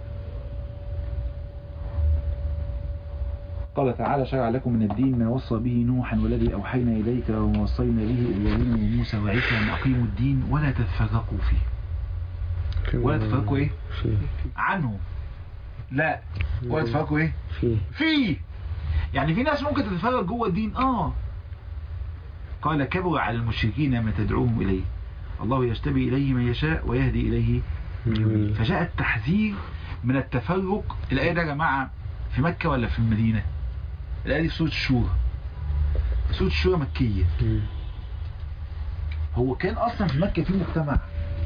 قال تعالى شرع لكم من الدين ما وصى به نوحا والذي أوحينا إليك وما وصينا به إبراهيم وموسى وعيسى أن أقيموا الدين ولا تتفرقوا فيه ولا تتفرقوا إيه؟ فيه عنه لا ولا تتفرقوا إيه؟ فيه فيه يعني في ناس ممكن تتفرق جوه الدين آه قال كبر على المشركين ما تدعوهم إليه الله يجتبي إليه من يشاء ويهدي إليه من ينيب. فجاء التحذير من التفرق الآية ده يا جماعة في مكة ولا في المدينة الآية دي في سورة الشورى سورة الشورى مكية مم. هو كان أصلا في مكة في مجتمع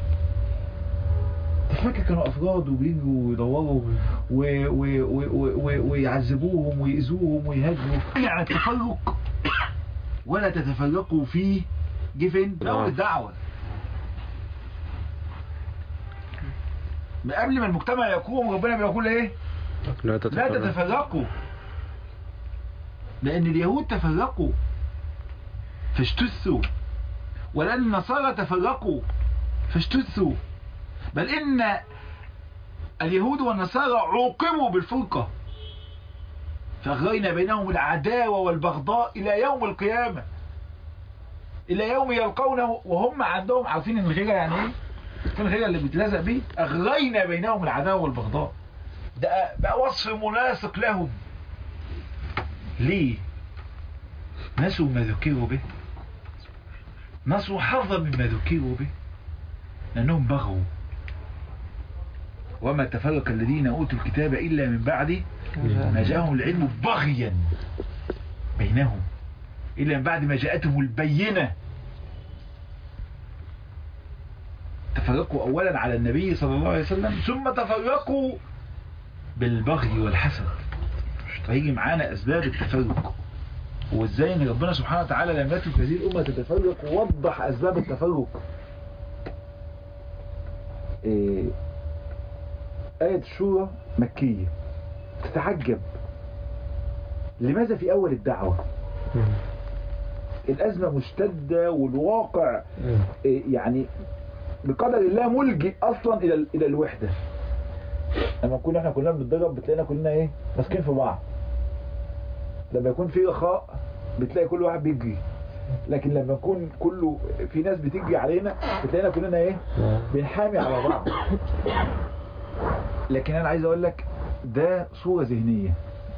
في مكة كانوا أفراد وبيجوا ويدوروا و- و- و- و- و- ويعذبوهم ويأذوهم ويهاجموا يعني التفرق ولا تتفرقوا فيه جه فين؟ في أول آه. الدعوة من قبل ما المجتمع يقوم ربنا بيقول ايه؟ لا لا تتفرق تتفرقوا لأن اليهود تفرقوا فاجتثوا ولأن النصارى تفرقوا فاجتثوا بل إن اليهود والنصارى عوقبوا بالفرقة فأغرينا بينهم العداوة والبغضاء إلى يوم القيامة إلى يوم يلقونه وهم عندهم عارفين الغيرة يعني إيه؟ عارفين الغيرة اللي بيتلزق بيه أغرينا بينهم العداوة والبغضاء ده بقى وصف مناسق لهم ليه نسوا ما ذكروا به نسوا حظا مما ذكروا به لأنهم بغوا وما تفرق الذين أوتوا الكتاب إلا من بعد ما جاءهم العلم بغيا بينهم إلا من بعد ما جاءتهم البينة تفرقوا أولا على النبي صلى الله عليه وسلم ثم تفرقوا بالبغي والحسد فيجي معانا أسباب التفرق وإزاي إن ربنا سبحانه وتعالى لم يترك هذه الأمة تتفرق ووضح أسباب التفرق إيه آية الشورى مكية تتعجب لماذا في أول الدعوة الأزمة مشتدة والواقع إيه يعني بقدر الله ملجئ أصلا إلى ال- إلى الوحدة لما نكون احنا كلنا بنتضرب بتلاقينا كلنا ايه ماسكين في بعض لما يكون في رخاء بتلاقي كل واحد بيجري لكن لما يكون كله في ناس بتجري علينا بتلاقينا كلنا ايه بنحامي على بعض لكن انا عايز اقول لك ده صورة ذهنية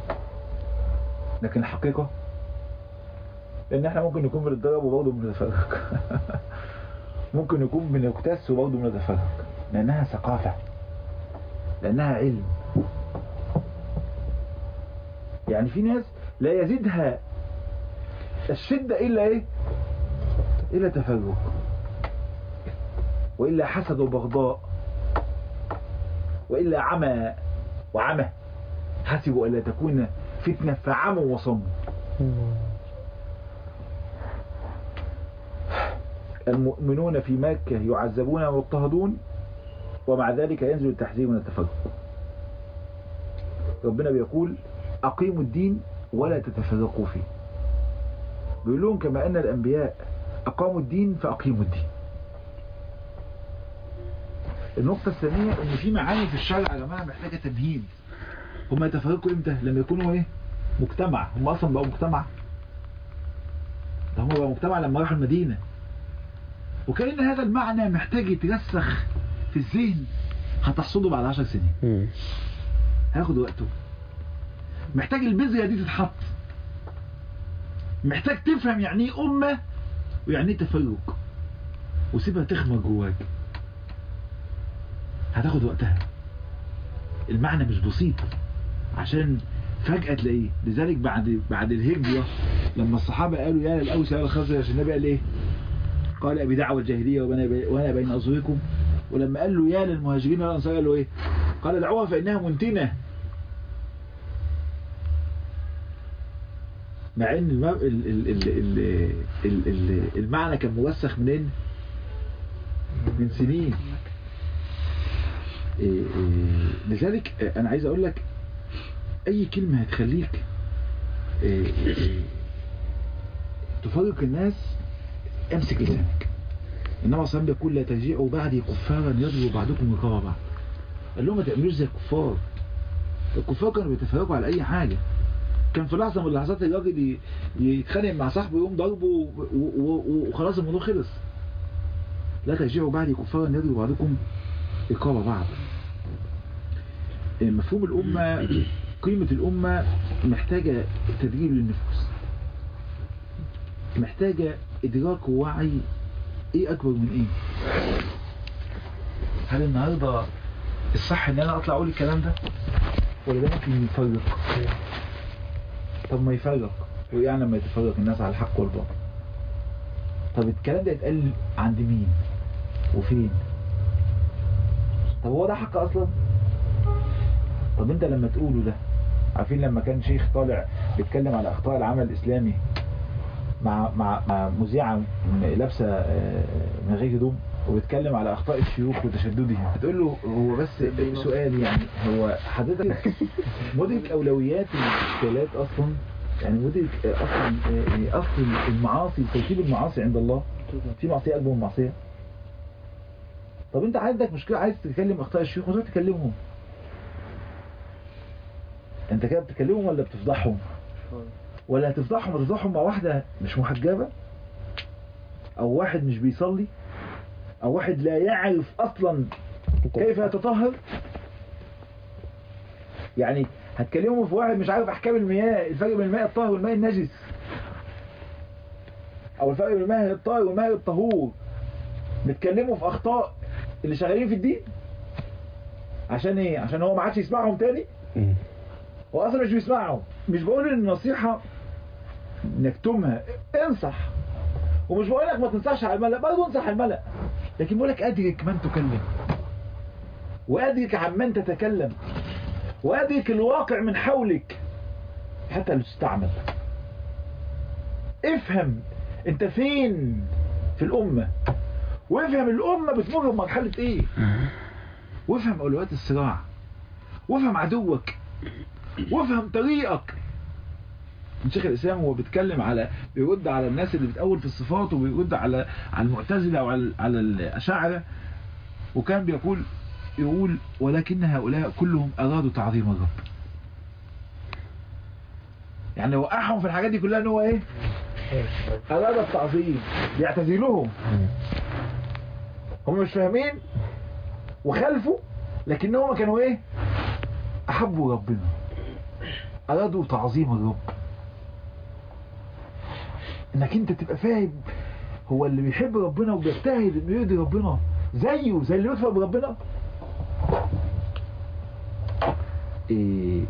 لكن الحقيقة لان احنا ممكن نكون بنتضرب وبرضه بنتفرق ممكن نكون بنكتس وبرضه بنتفرق لانها ثقافة لانها علم يعني في ناس لا يزيدها الشدة الا ايه الا تفرق والا حسد وبغضاء وإلا عمى وعمى حسبوا ألا تكون فتنة فعموا وصموا المؤمنون في مكة يعذبون ويضطهدون ومع ذلك ينزل التحذير من التفرق ربنا بيقول أقيموا الدين ولا تتفرقوا فيه بيقول لهم كما أن الأنبياء أقاموا الدين فأقيموا الدين النقطة الثانية ان في معاني في الشرع يا جماعة محتاجة تمهيد هما يتفرقوا امتى لما يكونوا ايه مجتمع هم اصلا بقوا مجتمع ده هم بقوا مجتمع لما راحوا المدينة وكأن هذا المعنى محتاج يترسخ في الذهن هتحصده بعد عشر سنين هياخد وقته محتاج البذرة دي تتحط محتاج تفهم يعني ايه أمة ويعني ايه تفرق وسيبها تخمر جواك هتاخد وقتها المعنى مش بسيط عشان فجأة تلاقيه لذلك بعد بعد الهجرة لما الصحابة قالوا يا للأوس يا للخزرج النبي قال ايه قال أبي دعوة الجاهلية وأنا بي- وأنا بين أظهركم ولما قال له يا للمهاجرين والأنصار قال له ايه قال دعوها فإنها منتنة مع ان الم- ال- ال- ال- ال- ال- ال- المعنى كان موسخ منين من سنين إيه إيه لذلك آه، انا عايز اقول لك اي كلمة هتخليك إيه إيه تفرق الناس امسك لسانك انما صلى الله يقول لا ترجعوا بعدي كفارا يضرب بعضكم رقاب بعض قال لهم ما تعملوش زي الكفار الكفار كانوا بيتفرقوا على اي حاجة كان في لحظة من اللحظات الراجل ي- يتخانق مع صاحبه يقوم ضربه و- و- و- وخلاص الموضوع خلص لا ترجعوا بعدي كفارا يضرب بعضكم رقاب بعض مفهوم الأمة قيمة الأمة محتاجة تدريب للنفوس محتاجة إدراك ووعي إيه أكبر من إيه هل النهاردة الصح إن أنا أطلع أقول الكلام ده ولا ده ممكن يفرق طب ما يفرق وإيه يعني لما يتفرق الناس على الحق والباطل طب الكلام ده يتقال عند مين وفين طب هو ده حق أصلا طب انت لما تقوله ده عارفين لما كان شيخ طالع بيتكلم على اخطاء العمل الاسلامي مع مع مع مذيعه م- لابسه آه، من غير هدوم وبيتكلم على اخطاء الشيوخ وتشددهم هتقول له هو بس سؤال يعني هو حضرتك مدرك اولويات الاشكالات اصلا يعني مدرك اصلا اصل المعاصي ترتيب المعاصي عند الله في معصيه اكبر من معصيه طب انت عندك مشكله عايز تتكلم اخطاء الشيوخ وتروح تكلمهم انت كده بتكلمهم ولا بتفضحهم ولا هتفضحهم وتفضحهم مع واحده مش محجبه او واحد مش بيصلي او واحد لا يعرف اصلا كيف يتطهر يعني هتكلموا في واحد مش عارف احكام المياه الفرق بين الماء الطاهر والماء النجس او الفرق بين الماء الطاهر والماء الطهور بتكلموا في اخطاء اللي شغالين في الدين عشان ايه عشان هو ما عادش يسمعهم تاني مم. هو اصلا مش بيسمعهم مش بقول ان النصيحة نكتمها انصح ومش بقول لك ما تنصحش على الملأ برضه انصح على الملأ لكن بقول لك ادرك من تكلم وادرك عن من تتكلم وادرك الواقع من حولك حتى لو تستعمل افهم انت فين في الامة وافهم الامة بتمر بمرحلة ايه وافهم اولويات الصراع وافهم عدوك وافهم طريقك شيخ الاسلام هو بيتكلم على بيرد على الناس اللي بتقول في الصفات وبيرد على على المعتزله وعلى على الاشاعره وكان بيقول يقول ولكن هؤلاء كلهم ارادوا تعظيم الرب يعني وقعهم في الحاجات دي كلها ان هو ايه اراد التعظيم بيعتزلهم هم مش فاهمين وخلفوا لكنهم كانوا ايه احبوا ربنا ارادوا تعظيم الرب انك انت تبقى فاهم هو اللي بيحب ربنا وبيجتهد انه يرضي ربنا زيه زي اللي بيكفر بربنا إيه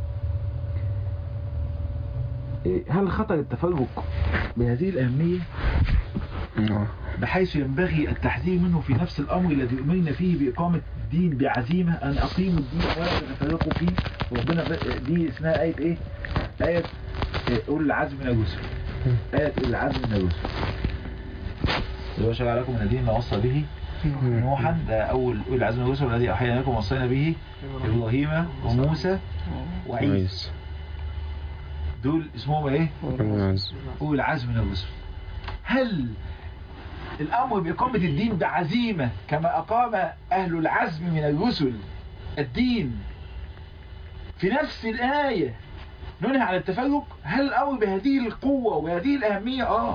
إيه هل خطر التفرق بهذه الأهمية آه. بحيث ينبغي التحذير منه في نفس الأمر الذي أمرنا فيه بإقامة الدين بعزيمة أن أقيموا الدين ولا تتفرقوا فيه وربنا ب- دي اسمها آية إيه؟ آية إيه، أولي العزم من الرسل آية أولي العزم من الرسل اللي هو شرع لكم من الدين ما وصى به نوحا ده أول أولي العزم من الرسل الذي أوحينا لكم وصينا به إبراهيم وموسى وعيسى كويس دول اسمهم إيه؟ ربنا يعز أولي العزم من الرسل هل الأمر بإقامة الدين بعزيمة كما أقام أهل العزم من الرسل الدين في نفس الآية ننهى عن التفرق هل الأمر بهذه القوة وبهذه الأهمية آه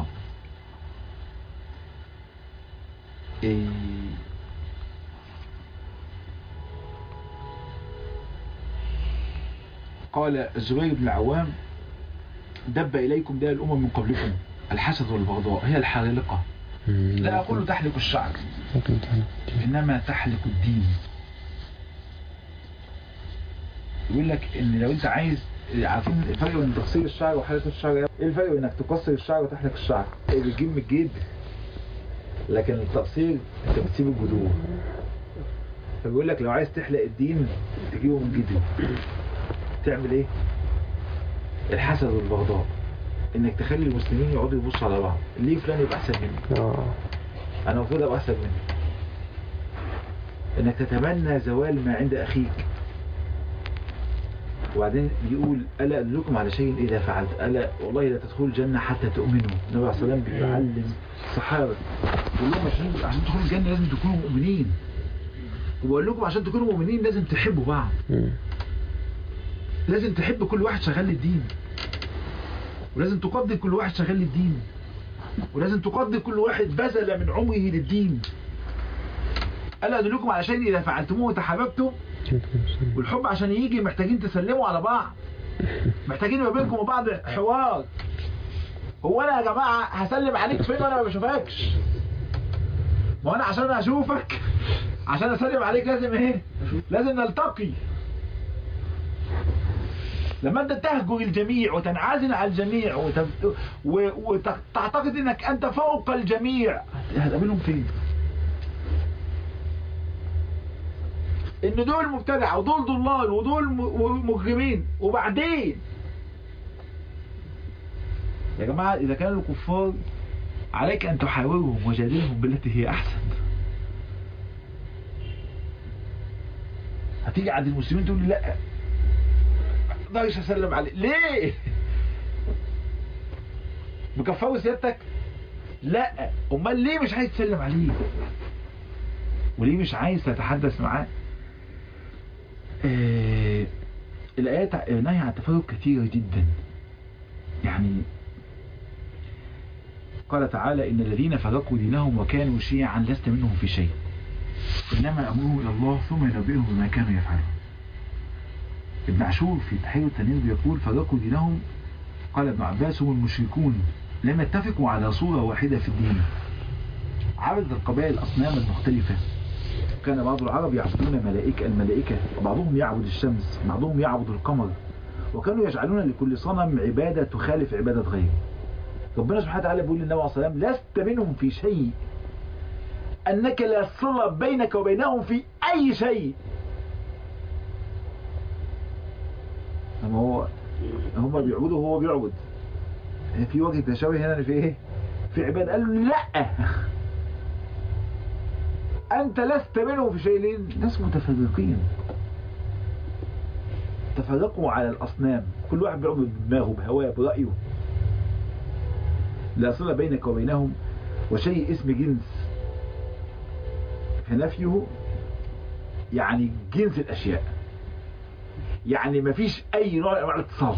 إيه قال الزبير بن العوام دب إليكم داء الأمم من قبلكم الحسد والبغضاء هي الحالقة مم. لا أقول تحلق الشعر ممكن تعمل إنما تحلق الدين يقول لك إن لو أنت عايز عارفين الفرق بين تقصير الشعر وحلقة الشعر إيه الفرق بين إنك تقصر الشعر وتحلق الشعر؟ إيه بتجيب من الجيب لكن التقصير أنت بتسيب الجذور فبيقول لك لو عايز تحلق الدين تجيبه من جذره تعمل إيه؟ الحسد والبغضاء انك تخلي المسلمين يقعدوا يبصوا على بعض ليه فلان يبقى احسن مني اه انا المفروض ابقى احسن منه انك تتمنى زوال ما عند اخيك وبعدين يقول الا ادلكم على شيء اذا فعلت الا والله لا تدخلوا الجنه حتى تؤمنوا النبي عليه الصلاه والسلام بيعلم الصحابه بيقول لهم عشان عشان تدخلوا الجنه لازم تكونوا مؤمنين وبقول لكم عشان تكونوا مؤمنين لازم تحبوا بعض مم. لازم تحب كل واحد شغال للدين ولازم تقدر كل واحد شغال للدين ولازم تقدر كل واحد بذل من عمره للدين ألا أدلكم على شيء إذا فعلتموه وتحاببتم والحب عشان يجي محتاجين تسلموا على بعض محتاجين ما بينكم وبعض حوار هو أنا يا جماعة هسلم عليك فين وأنا ما بشوفكش ما أنا عشان أشوفك عشان أسلم عليك لازم إيه لازم نلتقي لما انت تهجر الجميع وتنعزل عن الجميع وت- و- وتعتقد انك انت فوق الجميع هتقابلهم فين ان دول مبتدع ودول ضلال ودول م- مجرمين وبعدين يا جماعة اذا كانوا الكفار عليك ان تحاورهم وجادلهم بالتي هي احسن هتيجي عند المسلمين تقول لي لا ما اقدرش اسلم عليه ليه مكفره سيادتك لا امال ليه مش عايز تسلم عليه وليه مش عايز تتحدث معاه آه الايات نهي عن التفرق كثيره جدا يعني قال تعالى إن الذين فرقوا دينهم وكانوا شيعا لست منهم في شيء إنما أمرهم إلى الله ثم ينبئهم بما كانوا يفعلون ابن عاشور في تحرير التنين بيقول فرقوا دينهم قال ابن عباس هم المشركون لم يتفقوا على صورة واحدة في الدين عبدت القبائل الأصنام المختلفة كان بعض العرب يعبدون ملائكة الملائكة وبعضهم يعبد الشمس بعضهم يعبد القمر وكانوا يجعلون لكل صنم عبادة تخالف عبادة غيره ربنا سبحانه وتعالى بيقول للنبي عليه الصلاة والسلام لست منهم في شيء أنك لا صلة بينك وبينهم في أي شيء أما هو هم بيعبدوا وهو بيعبد في وجه تشابه هنا في ايه في عباد قال له لا أنت لست منهم في شيء ليه ناس متفرقين تفرقوا على الأصنام كل واحد بيعبد بدماغه بهواه برأيه لا صلة بينك وبينهم وشيء اسم جنس فنفيه يعني جنس الأشياء يعني مفيش أي نوع من أنواع الاتصال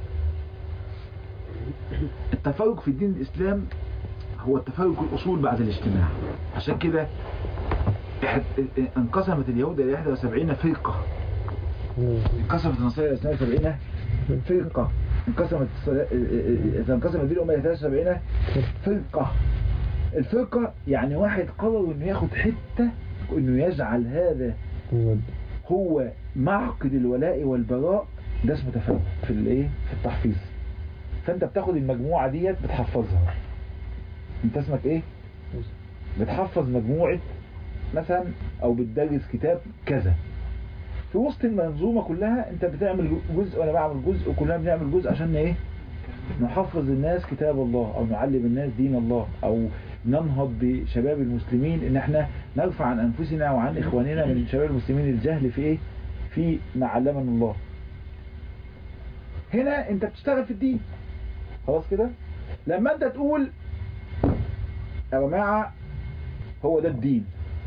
التفرق في الدين الإسلام هو التفرق الأصول بعد الاجتماع عشان كده انقسمت اليهود إلى 71 فرقة انقسمت النصارى إلى 72 فرقة انقسمت انقسمت الدين الأمة إلى 73 فرقة الفرقة يعني واحد قرر انه ياخد حتة وانه يجعل هذا هو معقد الولاء والبراء ده اسمه تفرق في الايه في التحفيظ فانت بتاخد المجموعة ديت بتحفظها انت اسمك ايه بتحفظ مجموعة مثلا او بتدرس كتاب كذا في وسط المنظومة كلها انت بتعمل جزء وانا بعمل جزء وكلنا بنعمل جزء عشان ايه نحفظ الناس كتاب الله او نعلم الناس دين الله او ننهض بشباب المسلمين ان احنا نرفع عن انفسنا وعن اخواننا من شباب المسلمين الجهل في ايه في ما علمنا الله هنا انت بتشتغل في الدين خلاص كده لما انت تقول يا جماعه هو ده الدين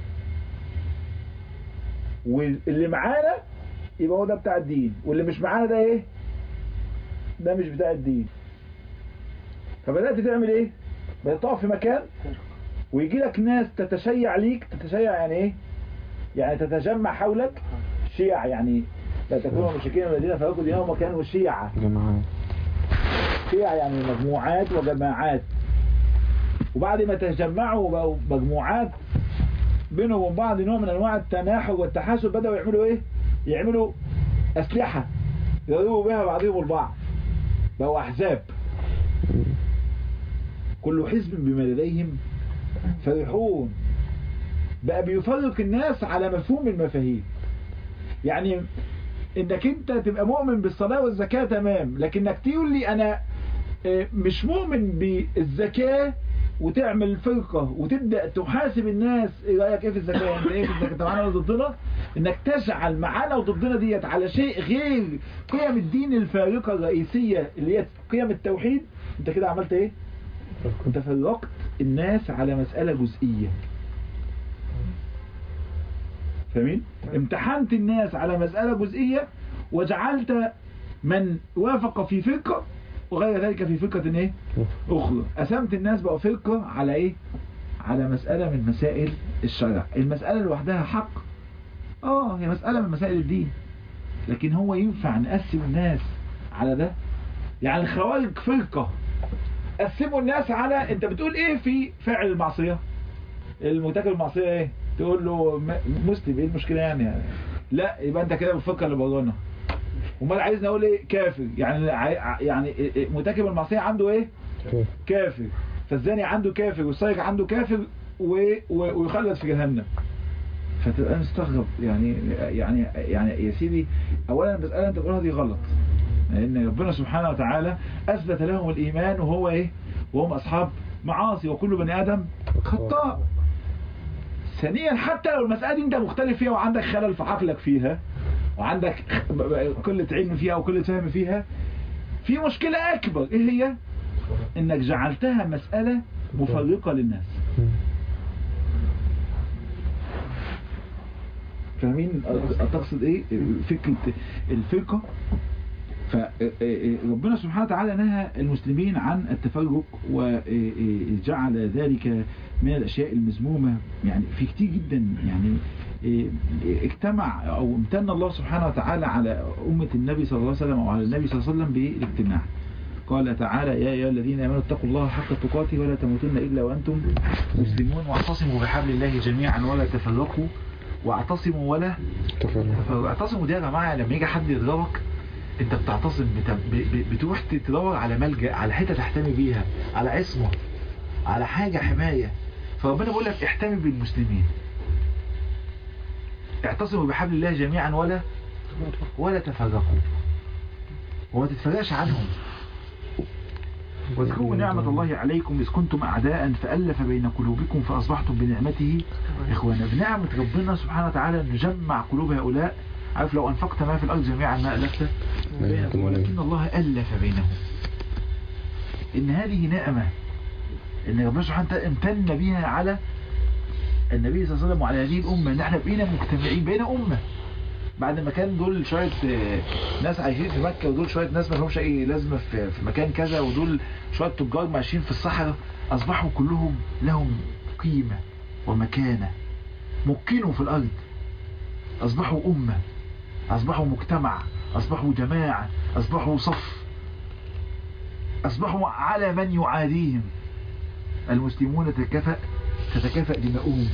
واللي معانا يبقى هو ده بتاع الدين واللي مش معانا ده ايه ده مش بتاع الدين فبدأت تعمل ايه بدأت تقف في مكان ويجي لك ناس تتشيع ليك تتشيع يعني ايه يعني تتجمع حولك شيع يعني لا تكونوا مشركين الذين فرقوا دينهم وكانوا شيعا جماعات شيع يعني مجموعات وجماعات وبعد ما تجمعوا بقوا مجموعات بينهم وبين بعض نوع من انواع التناحر والتحاسب بدأوا يعملوا ايه يعملوا اسلحة يضربوا بها بعضهم البعض بقوا احزاب كل حزب بما لديهم فرحون بقى بيفرق الناس على مفهوم المفاهيم يعني انك انت تبقى مؤمن بالصلاة والزكاة تمام لكنك تقول لي انا مش مؤمن بالزكاة وتعمل فرقة وتبدأ تحاسب الناس ايه رأيك ايه في الزكاة انت ايه في الزكاة انت معانا ولا ضدنا انك تجعل معانا وضدنا ديت على شيء غير قيم الدين الفارقة الرئيسية اللي هي قيم التوحيد انت كده عملت ايه انت فرقت الناس على مسألة جزئية فاهمين امتحنت الناس على مسألة جزئية وجعلت من وافق في فرقة وغير ذلك في فرقة ايه اخرى قسمت الناس بقى فرقة على ايه على مسألة من مسائل الشرع المسألة لوحدها حق اه هي مسألة من مسائل الدين لكن هو ينفع نقسم الناس على ده يعني الخوارج فرقة قسموا الناس على انت بتقول ايه في فاعل المعصية المرتكب المعصية ايه تقول له مسلم ايه المشكلة يعني, يعني لا يبقى انت كده بالفكر اللي برانا امال عايزني اقول ايه كافر يعني يعني مرتكب المعصيه عنده ايه كافر فالزاني عنده كافر والسارق عنده كافر ويخلد في جهنم فتبقى مستغرب يعني يعني يعني يا سيدي اولا المساله انت بتقولها دي غلط لان ربنا سبحانه وتعالى اثبت لهم الايمان وهو ايه وهم اصحاب معاصي وكل بني ادم خطاء ثانيا حتى لو المساله دي انت مختلف فيها وعندك خلل في عقلك فيها وعندك كل علم فيها وكل فهم فيها في مشكلة أكبر إيه هي انك جعلتها مسألة مفرقة للناس فاهمين تقصد ايه فكرة الفرقة فربنا سبحانه وتعالى نهى المسلمين عن التفرق وجعل ذلك من الأشياء المذمومة يعني في كتير جدا يعني اجتمع أو امتن الله سبحانه وتعالى على أمة النبي صلى الله عليه وسلم وعلى النبي صلى الله عليه وسلم بالاجتماع قال تعالى يا أيها الذين آمنوا اتقوا الله حق تقاته ولا تموتن إلا وأنتم مسلمون واعتصموا بحبل الله جميعا ولا تفرقوا واعتصموا ولا تفرقوا اعتصموا دي يا جماعة لما يجي حد يضربك انت بتعتصم بتروح تدور على ملجأ على حتة تحتمي بيها على عصمة على حاجة حماية فربنا بيقول لك احتمي بالمسلمين اعتصموا بحبل الله جميعا ولا ولا تفرقوا وما تتفرقش عنهم واذكروا نعمة الله عليكم إذ كنتم أعداء فألف بين قلوبكم فأصبحتم بنعمته إخوانا بنعمة ربنا سبحانه وتعالى نجمع قلوب هؤلاء عارف لو أنفقت ما في الأرض جميعا ما ألفت بينكم ولكن الله ألف بينهم إن هذه نعمة إن ربنا سبحانه وتعالى امتن بها على النبي صلى الله عليه وسلم وعلى هذه الأمة إن احنا بقينا مجتمعين بقينا أمة بعد ما كان دول شوية ناس عايشين في مكة ودول شوية ناس ما لهمش أي لازمة في مكان كذا ودول شوية تجار ماشيين في الصحراء أصبحوا كلهم لهم قيمة ومكانة مكنوا في الأرض أصبحوا أمة أصبحوا مجتمع أصبحوا جماعة أصبحوا صف أصبحوا على من يعاديهم المسلمون تتكافأ تتكافأ دماؤهم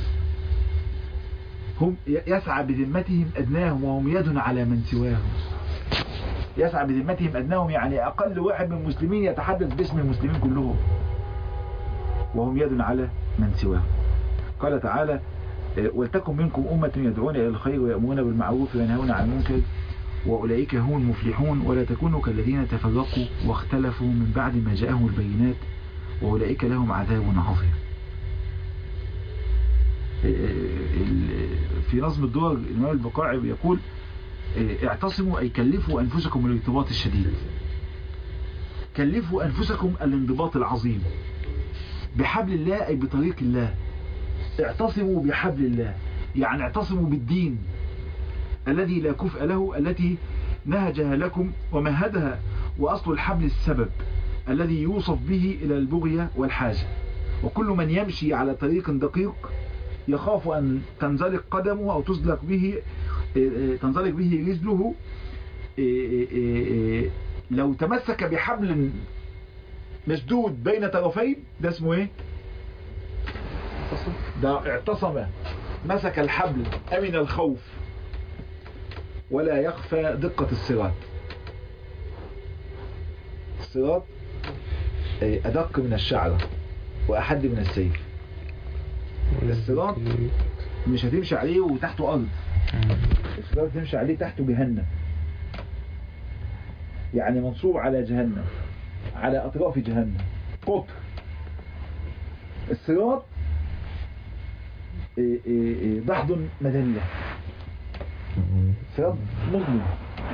هم يسعى بذمتهم أدناهم وهم يد على من سواهم يسعى بذمتهم أدناهم يعني أقل واحد من المسلمين يتحدث باسم المسلمين كلهم وهم يد على من سواهم قال تعالى ولتكن منكم أمة يدعون إلى الخير ويأمرون بالمعروف وينهون عن المنكر وأولئك هم المفلحون ولا تكونوا كالذين تفرقوا واختلفوا من بعد ما جاءهم البينات وأولئك لهم عذاب عظيم في نظم الدول الإمام البقاعي يقول اعتصموا أي كلفوا أنفسكم الارتباط الشديد كلفوا أنفسكم الانضباط العظيم بحبل الله أي بطريق الله اعتصموا بحبل الله يعني اعتصموا بالدين الذي لا كفء له التي نهجها لكم ومهدها وأصل الحبل السبب الذي يوصف به إلى البغية والحاجة وكل من يمشي على طريق دقيق يخاف أن تنزلق قدمه أو تزلق به تنزلق به رجله لو تمسك بحبل مشدود بين طرفين ده اسمه ايه ده اعتصم مسك الحبل أمن الخوف ولا يخفى دقة الصراط الصراط أدق من الشعرة وأحد من السيف الصراط مش هتمشي عليه وتحته أرض الصراط تمشي عليه تحته جهنم يعني منصوب على جهنم على أطراف جهنم قطر الصراط ضحض مذلة صراط مظلم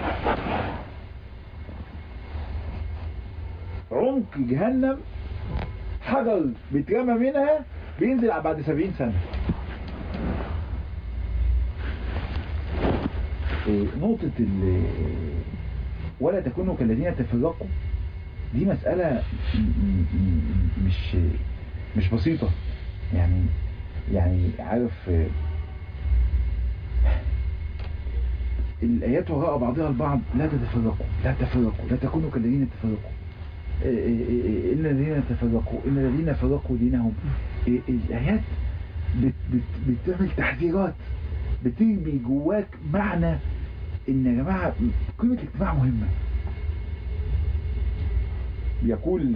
عمق جهنم حجر بيترمى منها بينزل بعد سبعين سنة نقطة ولا تكونوا كالذين تفرقوا دي مسألة مش مش بسيطة يعني يعني عارف الآيات وراء بعضها البعض لا تتفرقوا لا تفرقوا لا تكونوا كالذين تفرقوا إن الذين تفرقوا إن الذين فرقوا دينهم الآيات بت بت بتعمل تحذيرات بترمي جواك معنى إن يا جماعة قيمة الاجتماع مهمة يقول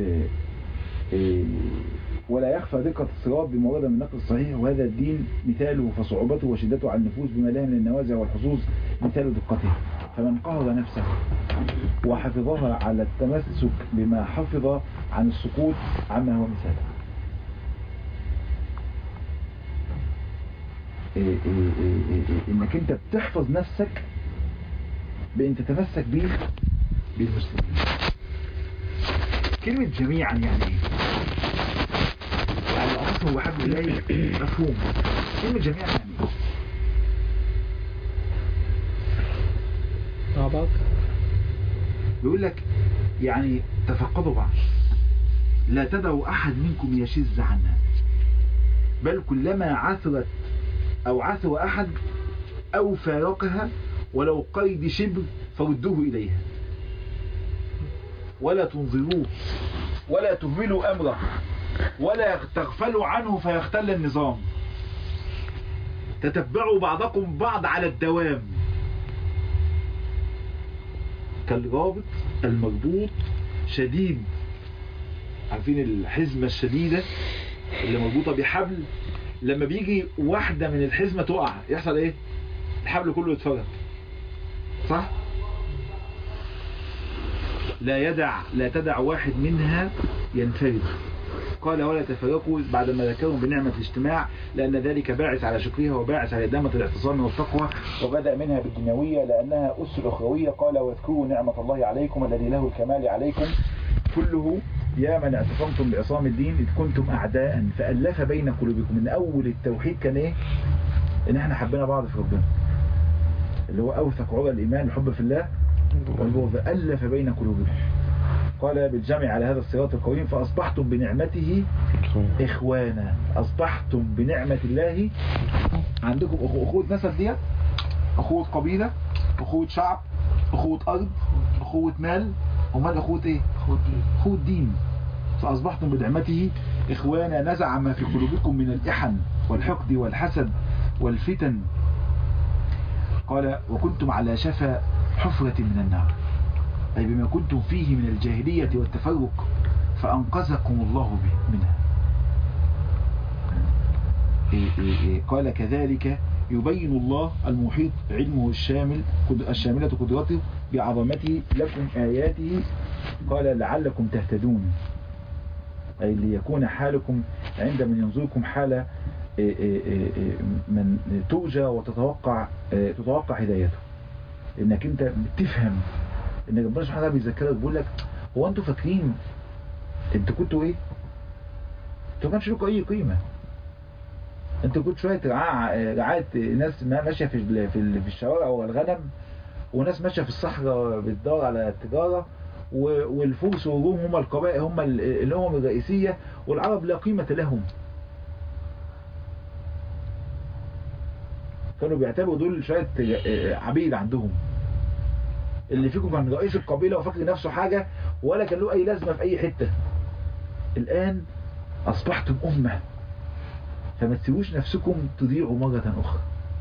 ولا يخفى دقة الصراط بما ورد من النقل الصحيح وهذا الدين مثاله فصعوبته وشدته على النفوس بما لا من النوازع والحظوظ مثال دقته فمن قهر نفسه وحفظها على التمسك بما حفظ عن السقوط عما هو مثاله إيه إيه إيه انك انت بتحفظ نفسك بان تتمسك بيه بالمسلمين كلمة جميعا يعني ايه يعني أصله وحب إليه مفهوم كلمة جميعا يعني ايه مع بعض بيقول لك يعني تفقدوا بعض لا تدعوا أحد منكم يشز عنها بل كلما عثرت أو عثر أحد أو فارقها ولو قيد شبر فردوه إليها ولا تنظروه ولا تهملوا أمره ولا تغفلوا عنه فيختل النظام تتبعوا بعضكم بعض على الدوام كالرابط المربوط شديد عارفين الحزمة الشديدة اللي مربوطة بحبل لما بيجي واحدة من الحزمة تقع يحصل ايه الحبل كله يتفرق صح لا يدع لا تدع واحد منها ينفرد قال ولا تفرقوا بعدما ذكرهم بنعمة الاجتماع لأن ذلك باعث على شكرها وباعث على إدامة الاعتصام والتقوى وبدأ منها بالدنيوية لأنها أس الأخروية قال واذكروا نعمة الله عليكم الذي له الكمال عليكم كله يا من اعتصمتم بعصام الدين إذ كنتم أعداء فألف بين قلوبكم من أول التوحيد كان إيه إن إحنا حبينا بعض في ربنا اللي هو أوثق عرى الإيمان الحب في الله والبغض ألف بين قلوبكم قال بالجمع على هذا الصراط القويم فأصبحتم بنعمته إخوانا أصبحتم بنعمة الله عندكم أخو- أخوة نسب ديت أخوة قبيلة أخوة شعب أخوة أرض أخوة مال أمال أخوة إيه؟ أخوة دين فأصبحتم بنعمته إخوانا نزع ما في قلوبكم من الإحن والحقد والحسد والفتن قال وكنتم على شفا حفرة من النار أي بما كنتم فيه من الجاهلية والتفرق فأنقذكم الله به منها إيه إيه إيه قال كذلك يبين الله المحيط علمه الشامل قد- الشاملة قدرته بعظمته لكم آياته قال لعلكم تهتدون أي ليكون حالكم عند من ينظركم حال إيه إيه إيه إيه من ترجى وتتوقع إيه تتوقع هدايته انك انت بتفهم ان ربنا سبحانه وتعالى بيذكرك بيقول لك هو انتوا فاكرين انتوا كنتوا ايه؟ انتوا ما كانش لكم اي قيمه انتوا كنتوا شويه رعاع رعايه ناس ما ماشيه في ال- في ال- في الشوارع والغنم وناس ماشيه في الصحراء بتدور على التجاره و- والفرس والروم هم القبائل هم ال- الامم الرئيسيه والعرب لا قيمه لهم كانوا بيعتبروا دول شويه عبيد عندهم اللي فيكم كان رئيس القبيله وفاكر نفسه حاجه ولا كان له اي لازمه في اي حته الان اصبحتم امه فما تسيبوش نفسكم تضيعوا مره اخرى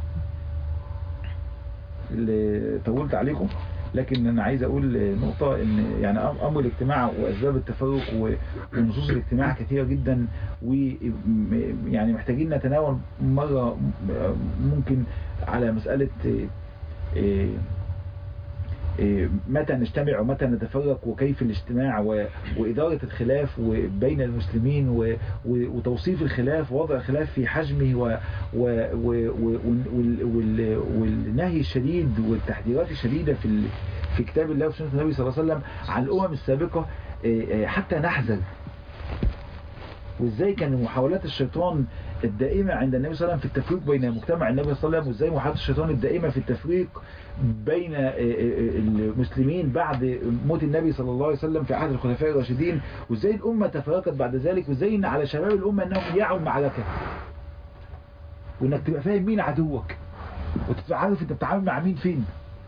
اللي طولت عليكم لكن انا عايز اقول نقطة ان يعني امر الاجتماع واسباب التفرق و- ونصوص الاجتماع كثيرة جدا ويعني محتاجين نتناول مرة ممكن على مسألة إيه، إيه، متى نجتمع ومتى نتفرق وكيف الاجتماع و- وإدارة الخلاف بين المسلمين و- و- وتوصيف الخلاف ووضع الخلاف في حجمه و- و- و- و- وال- وال- والنهي الشديد والتحذيرات الشديدة في ال- في كتاب الله وسنة النبي صلى الله عليه وسلم عن الأمم السابقة إيه، إيه، حتى نحذر وازاي كان محاولات الشيطان الدائمة عند النبي صلى الله عليه وسلم في التفريق بين مجتمع النبي صلى الله عليه وسلم وازاي محاولات الشيطان الدائمة في التفريق بين آه، آه، آه، المسلمين بعد موت النبي صلى الله عليه وسلم في عهد الخلفاء الراشدين وازاي الأمة تفرقت بعد ذلك وازاي ان على شباب الأمة انهم يعوا المعركة وانك تبقى فاهم مين عدوك وتبقى عارف انت بتتعامل مع مين فين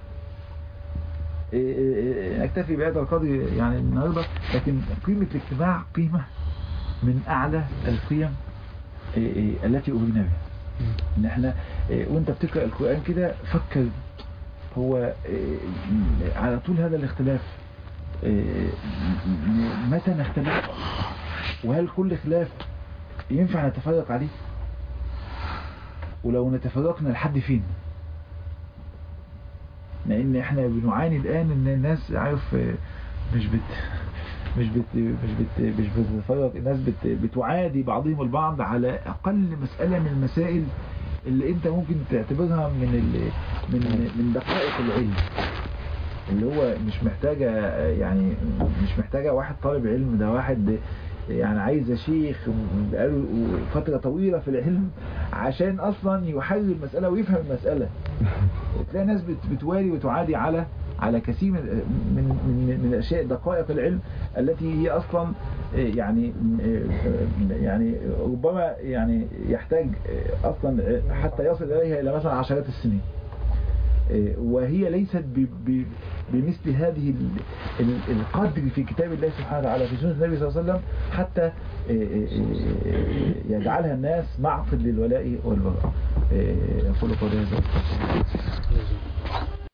إيه إيه إيه، نكتفي بهذا القدر يعني النهارده لكن قيمة الاجتماع قيمة من أعلى القيم إيه إيه التي أمرنا بها إن إحنا إيه وأنت بتقرأ القرآن كده فكر هو إيه على طول هذا الاختلاف إيه م- متى نختلف وهل كل خلاف ينفع نتفرق عليه ولو نتفرقنا لحد فين لان احنا بنعاني الان ان الناس عارف آه، مش بت مش بت مش بت مش بتتفرق الناس بت بتعادي بعضهم البعض على اقل مسألة من المسائل اللي انت ممكن تعتبرها من ال من من دقائق العلم اللي هو مش محتاجة يعني مش محتاجة واحد طالب علم ده واحد يعني عايز شيخ بقاله فترة طويلة في العلم عشان اصلا يحلل المسألة ويفهم المسألة تلاقي ناس بت- بتوالي وتعادي على على كثير من من من, من الاشياء دقائق العلم التي هي اصلا يعني يعني ربما يعني يحتاج اصلا حتى يصل اليها الى مثلا عشرات السنين وهي ليست ب- ب- بمثل هذه ال- ال- القدر في كتاب الله سبحانه وتعالى في سنة النبي صلى الله عليه وسلم حتى يجعلها الناس معقد للولاء والبراء يقول قولي هذا